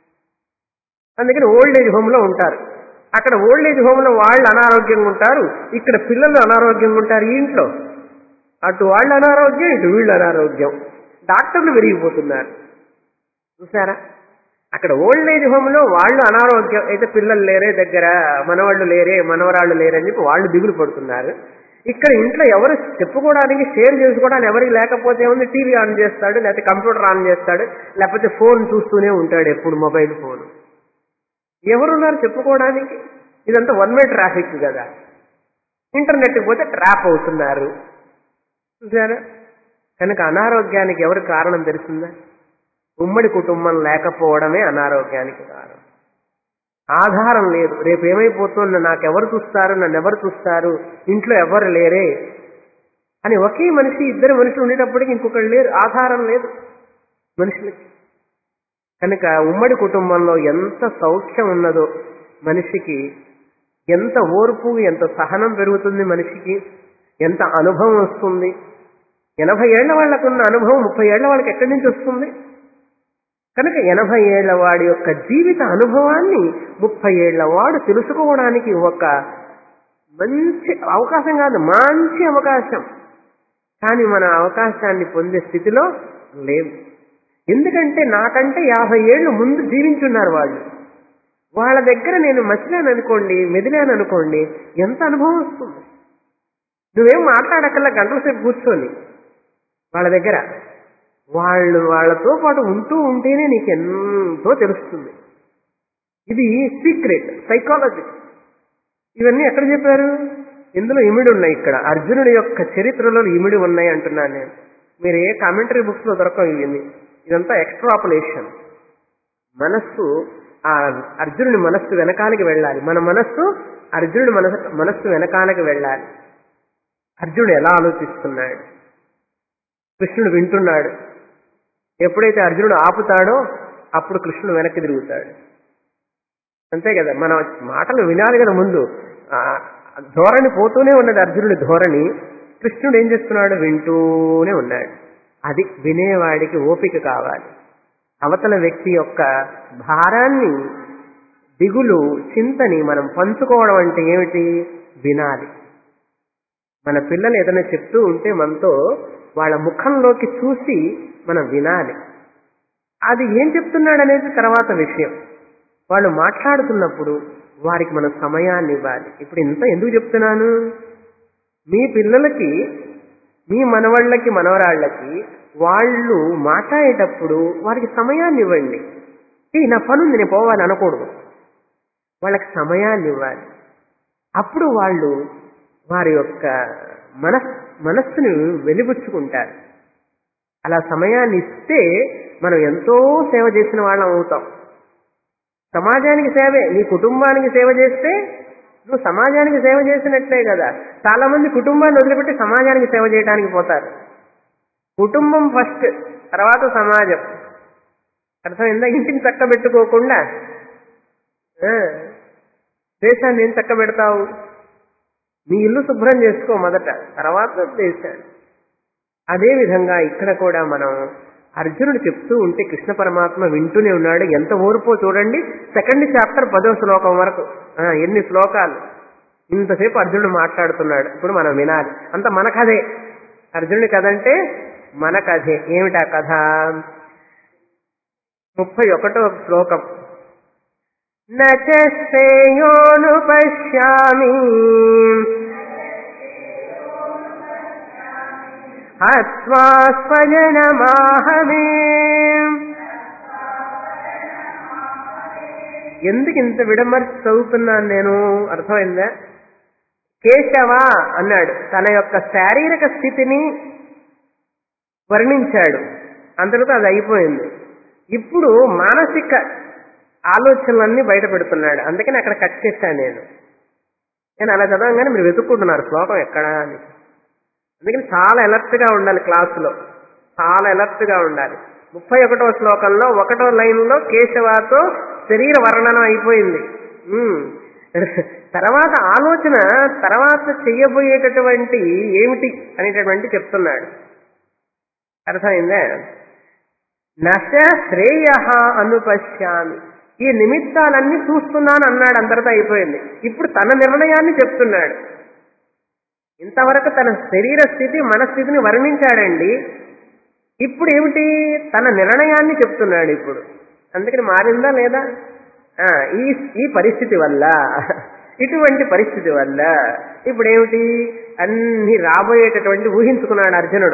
అందుకని ఓల్డ్ ఏజ్ హోమ్ లో ఉంటారు అక్కడ ఓల్డ్ ఏజ్ హోమ్ లో వాళ్ళు అనారోగ్యంగా ఉంటారు ఇక్కడ పిల్లలు అనారోగ్యంగా ఉంటారు ఈ ఇంట్లో అటు వాళ్ళు అనారోగ్యం ఇటు వీళ్ళు అనారోగ్యం డాక్టర్లు పెరిగిపోతున్నారు చూసారా అక్కడ ఓల్డ్ ఏజ్ హోమ్ లో వాళ్ళు అనారోగ్యం అయితే పిల్లలు లేరే దగ్గర మనవాళ్ళు లేరే మనవరాళ్ళు లేరే అని చెప్పి వాళ్ళు దిగులు పడుతున్నారు ఇక్కడ ఇంట్లో ఎవరు చెప్పుకోవడానికి షేర్ చేసుకోవడానికి ఎవరికి లేకపోతే ఉంది టీవీ ఆన్ చేస్తాడు లేకపోతే కంప్యూటర్ ఆన్ చేస్తాడు లేకపోతే ఫోన్ చూస్తూనే ఉంటాడు ఎప్పుడు మొబైల్ ఫోన్ ఎవరున్నారు చెప్పుకోవడానికి ఇదంతా వన్ వే ట్రాఫిక్ కదా ఇంటర్నెట్ పోతే ట్రాప్ అవుతున్నారు చూసారా కనుక అనారోగ్యానికి ఎవరు కారణం తెలిసిందా ఉమ్మడి కుటుంబం లేకపోవడమే అనారోగ్యానికి కారణం ఆధారం లేదు రేపు ఏమైపోతుందో నాకెవరు చూస్తారు నన్ను ఎవరు చూస్తారు ఇంట్లో ఎవరు లేరే అని ఒకే మనిషి ఇద్దరు మనుషులు ఉండేటప్పటికి ఇంకొకరు లేరు ఆధారం లేదు మనుషులకి కనుక ఉమ్మడి కుటుంబంలో ఎంత సౌఖ్యం ఉన్నదో మనిషికి ఎంత ఓర్పు ఎంత సహనం పెరుగుతుంది మనిషికి ఎంత అనుభవం వస్తుంది ఎనభై ఏళ్ల వాళ్ళకున్న అనుభవం ముప్పై ఏళ్ల వాళ్ళకి ఎక్కడి నుంచి వస్తుంది కనుక ఎనభై ఏళ్ల వాడి యొక్క జీవిత అనుభవాన్ని ముప్పై ఏళ్ల వాడు తెలుసుకోవడానికి ఒక మంచి అవకాశం కాదు మంచి అవకాశం కానీ మన అవకాశాన్ని పొందే స్థితిలో లేవు ఎందుకంటే నాకంటే యాభై ఏళ్ళు ముందు జీవించున్నారు వాళ్ళు వాళ్ళ దగ్గర నేను మసిలాను అనుకోండి మెదిలాను అనుకోండి ఎంత అనుభవం వస్తుంది నువ్వేం మాట్లాడక్కల్లా గంటల సేపు కూర్చొని వాళ్ళ దగ్గర వాళ్ళు వాళ్ళతో పాటు ఉంటూ ఉంటేనే నీకు ఎంతో తెలుస్తుంది ఇది సీక్రెట్ సైకాలజీ ఇవన్నీ ఎక్కడ చెప్పారు ఇందులో ఇమిడి ఉన్నాయి ఇక్కడ అర్జునుడి యొక్క చరిత్రలో ఇమిడి ఉన్నాయి అంటున్నాను నేను మీరు ఏ కామెంటరీ బుక్స్ లో దొరకవు ఇవన్నీ ఇదంతా ఎక్స్ట్రాపులేషన్ మనస్సు ఆ అర్జునుడి మనస్సు వెనకాలకి వెళ్ళాలి మన మనస్సు అర్జునుడి మనసు మనస్సు వెనకాలకి వెళ్ళాలి అర్జునుడు ఎలా ఆలోచిస్తున్నాడు కృష్ణుడు వింటున్నాడు ఎప్పుడైతే అర్జునుడు ఆపుతాడో అప్పుడు కృష్ణుడు వెనక్కి తిరుగుతాడు అంతే కదా మన మాటలు వినాలి కదా ముందు ఆ, ధోరణి పోతూనే ఉన్నది అర్జునుడి ధోరణి కృష్ణుడు ఏం చేస్తున్నాడు వింటూనే ఉన్నాడు అది వినేవాడికి ఓపిక కావాలి అవతల వ్యక్తి యొక్క భారాన్ని దిగులు చింతని మనం పంచుకోవడం అంటే ఏమిటి వినాలి మన పిల్లలు ఏదైనా చెప్తూ ఉంటే మనతో వాళ్ళ ముఖంలోకి చూసి మనం వినాలి అది ఏం చెప్తున్నాడు అనేది తర్వాత విషయం వాళ్ళు మాట్లాడుతున్నప్పుడు వారికి మనం సమయాన్ని ఇవ్వాలి ఇప్పుడు ఇంత ఎందుకు చెప్తున్నాను మీ పిల్లలకి మీ మనవాళ్ళకి మనవరాళ్ళకి వాళ్ళు మాట్లాడేటప్పుడు వారికి సమయాన్ని ఇవ్వండి ఏ నా పనుంది నేను పోవాలి అనకూడదు వాళ్ళకి సమయాన్ని ఇవ్వాలి అప్పుడు వాళ్ళు వారి యొక్క మనస్ మనస్సుని వెలిబుచ్చుకుంటారు అలా సమయాన్ని ఇస్తే మనం ఎంతో సేవ చేసిన వాళ్ళం అవుతాం సమాజానికి సేవే నీ కుటుంబానికి సేవ చేస్తే నువ్వు సమాజానికి సేవ చేసినట్లే కదా చాలా మంది కుటుంబాన్ని వదిలిపెట్టి సమాజానికి సేవ చేయడానికి పోతారు కుటుంబం ఫస్ట్ తర్వాత సమాజం అర్థమైందా ఇంటిని చక్క పెట్టుకోకుండా ఆ, దేశాన్ని ఏం చక్క పెడతావు నీ ఇల్లు శుభ్రం చేసుకో మొదట తర్వాత దేశాన్ని అదే విధంగా ఇక్కడ కూడా మనం అర్జునుడు చెప్తూ ఉంటే కృష్ణ పరమాత్మ వింటూనే ఉన్నాడు ఎంత ఓర్పో చూడండి సెకండ్ చాప్టర్ పదో శ్లోకం వరకు ఆ, ఎన్ని శ్లోకాలు ఇంతసేపు అర్జునుడు మాట్లాడుతున్నాడు ఇప్పుడు మనం వినాలి అంత మన కథే అర్జునుడి కథ అంటే మన కథే ఏమిటా కథ ముప్పై ఒకటో శ్లోకం నచేయోను పశ్యామి హత్వా స్వజనమాహమే ఎందుకు ఇంత విడమర్చి చదువుతున్నాను నేను అర్థమైందా కేశవ అన్నాడు తన యొక్క శారీరక స్థితిని వర్ణించాడు అంతటితో అది అయిపోయింది ఇప్పుడు మానసిక ఆలోచనలన్నీ బయట పెడుతున్నాడు అందుకని అక్కడ కట్ చేశాను నేను నేను అలా చదవగానే మీరు వెతుక్కుంటున్నారు శ్లోకం ఎక్కడా అని అందుకని చాలా alert గా ఉండాలి క్లాసులో చాలా alert గా ఉండాలి ముప్పై ఒకటో శ్లోకంలో ఒకటో లైన్లో కేశవాతో శరీర వర్ణనం అయిపోయింది ఉమ్. తర్వాత ఆలోచన తర్వాత చెయ్యబోయేటటువంటి ఏమిటి అనేటటువంటి చెప్తున్నాడు అర్థమైందా నశ శ్రేయ అనుపశ్యామి ఈ నిమిత్తాలన్నీ చూస్తున్నాను అన్నాడు అందరితో అయిపోయింది ఇప్పుడు తన నిర్ణయాన్ని చెప్తున్నాడు ఇంతవరకు తన శరీర స్థితి మనస్థితిని వర్ణించాడండి ఇప్పుడు ఏమిటి తన నిర్ణయాన్ని చెప్తున్నాడు ఇప్పుడు అందుకని మారిందా లేదా ఆ, ఈ ఈ పరిస్థితి వల్ల ఇటువంటి పరిస్థితి వల్ల ఇప్పుడు ఏమిటి అన్ని రాబోయేటటువంటి ఊహించుకున్నాడు అర్జునుడు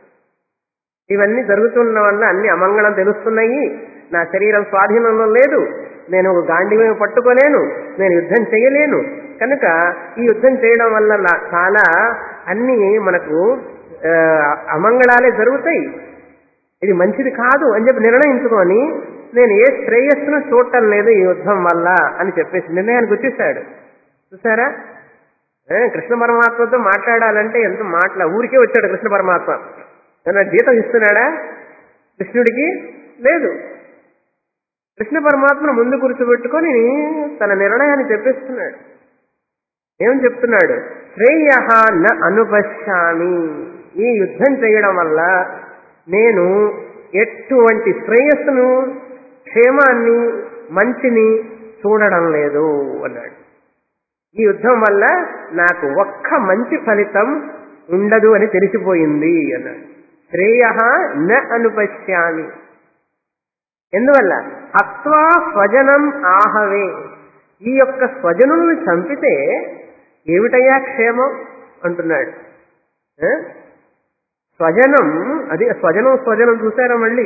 ఇవన్నీ జరుగుతున్న వల్ల అన్ని అమంగళం తెలుస్తున్నాయి నా శరీరం స్వాధీనంలో లేదు నేను ఒక గాంధీవం పట్టుకోలేను నేను యుద్ధం చేయలేను కనుక ఈ యుద్ధం చేయడం వల్ల నా- చాలా అన్ని మనకు ఆ, అమంగళాలే జరుగుతాయి ఇది మంచిది కాదు అని చెప్పి నిర్ణయించుకొని నేను ఏ శ్రేయస్సును చూడటం లేదు ఈ యుద్ధం వల్ల అని చెప్పేసి నిర్ణయానికి వచ్చేసాడు చూసారా ఏ, కృష్ణ పరమాత్మతో మాట్లాడాలంటే ఎంత మాటల ఊరికే వచ్చాడు కృష్ణ పరమాత్మ ఏమన్నా జీతం ఇస్తున్నాడా కృష్ణుడికి లేదు కృష్ణ పరమాత్మను ముందు కూర్చోబెట్టుకొని తన నిర్ణయాన్ని చెప్పేస్తున్నాడు ఏమని చెప్తున్నాడు శ్రేయ న అనుపశ్యామి ఈ యుద్ధం చేయడం వల్ల నేను ఎటువంటి శ్రేయస్సును క్షేమాన్ని మంచిని చూడడం లేదు అన్నాడు ఈ యుద్ధం వల్ల నాకు ఒక్క మంచి ఫలితం ఉండదు అని తెలిసిపోయింది అన్నాడు శ్రేయ న అనుపశ్యామి ఎందువల్ల హత్వా స్వజనం ఆహవే ఈ యొక్క స్వజనులను చంపితే ఏమిటయ్యా క్షేమం అంటున్నాడు ఏ? స్వజనం అది స్వజనం స్వజనం చూసారా మళ్ళీ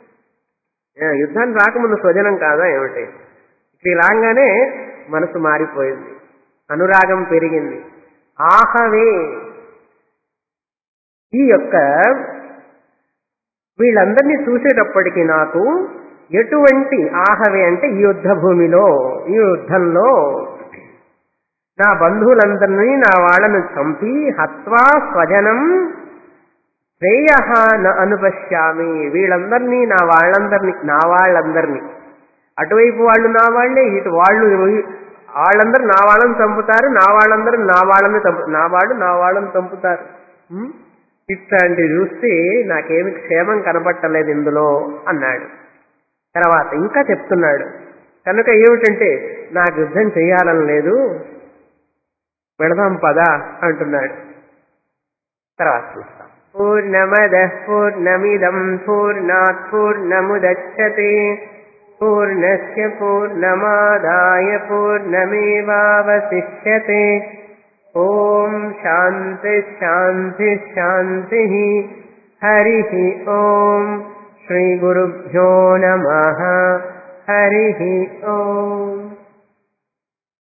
ఏ, యుద్ధానికి రాకముందు స్వజనం కాదా ఏమిటి ఇక్కడ రాగానే మనసు మారిపోయింది అనురాగం పెరిగింది ఆహవే ఈ యొక్క వీళ్ళందరినీ చూసేటప్పటికి నాకు ఎటువంటి ఆహవే అంటే ఈ యుద్ధ భూమిలో ఈ యుద్ధంలో నా బంధువులందరినీ నా వాళ్ళను చంపి హత్వా స్వజనం శ్రేయ న అనుపశ్యామి వీళ్ళందరినీ నా వాళ్ళందరినీ నా వాళ్ళందరినీ అటువైపు వాళ్ళు నా వాళ్ళే ఇటు వాళ్ళు వాళ్ళందరూ నా వాళ్ళని చంపుతారు నా వాళ్ళందరూ నా వాళ్ళని చంపు నా వాళ్ళు నా వాళ్ళని చంపుతారు ఉం? ఇట్లాంటివి చూస్తే నాకేమి క్షేమం కనబట్టలేదు ఇందులో అన్నాడు తర్వాత ఇంకా చెప్తున్నాడు కనుక ఏమిటంటే నాకు యుద్ధం చేయాలని లేదు వెళదాం పదా అంటున్నాడు తర్వాత చూస్తాం పూర్ణమద పూర్ణమిదం పూర్ణాత్ పూర్ణముదచ్చతే పూర్ణస్య పూర్ణమాదాయ పూర్ణమేవావశిష్యతే ఓం శాంతి శాంతి శాంతి హరి ఓం శ్రీ గురుభ్యో నమ హరి ఓం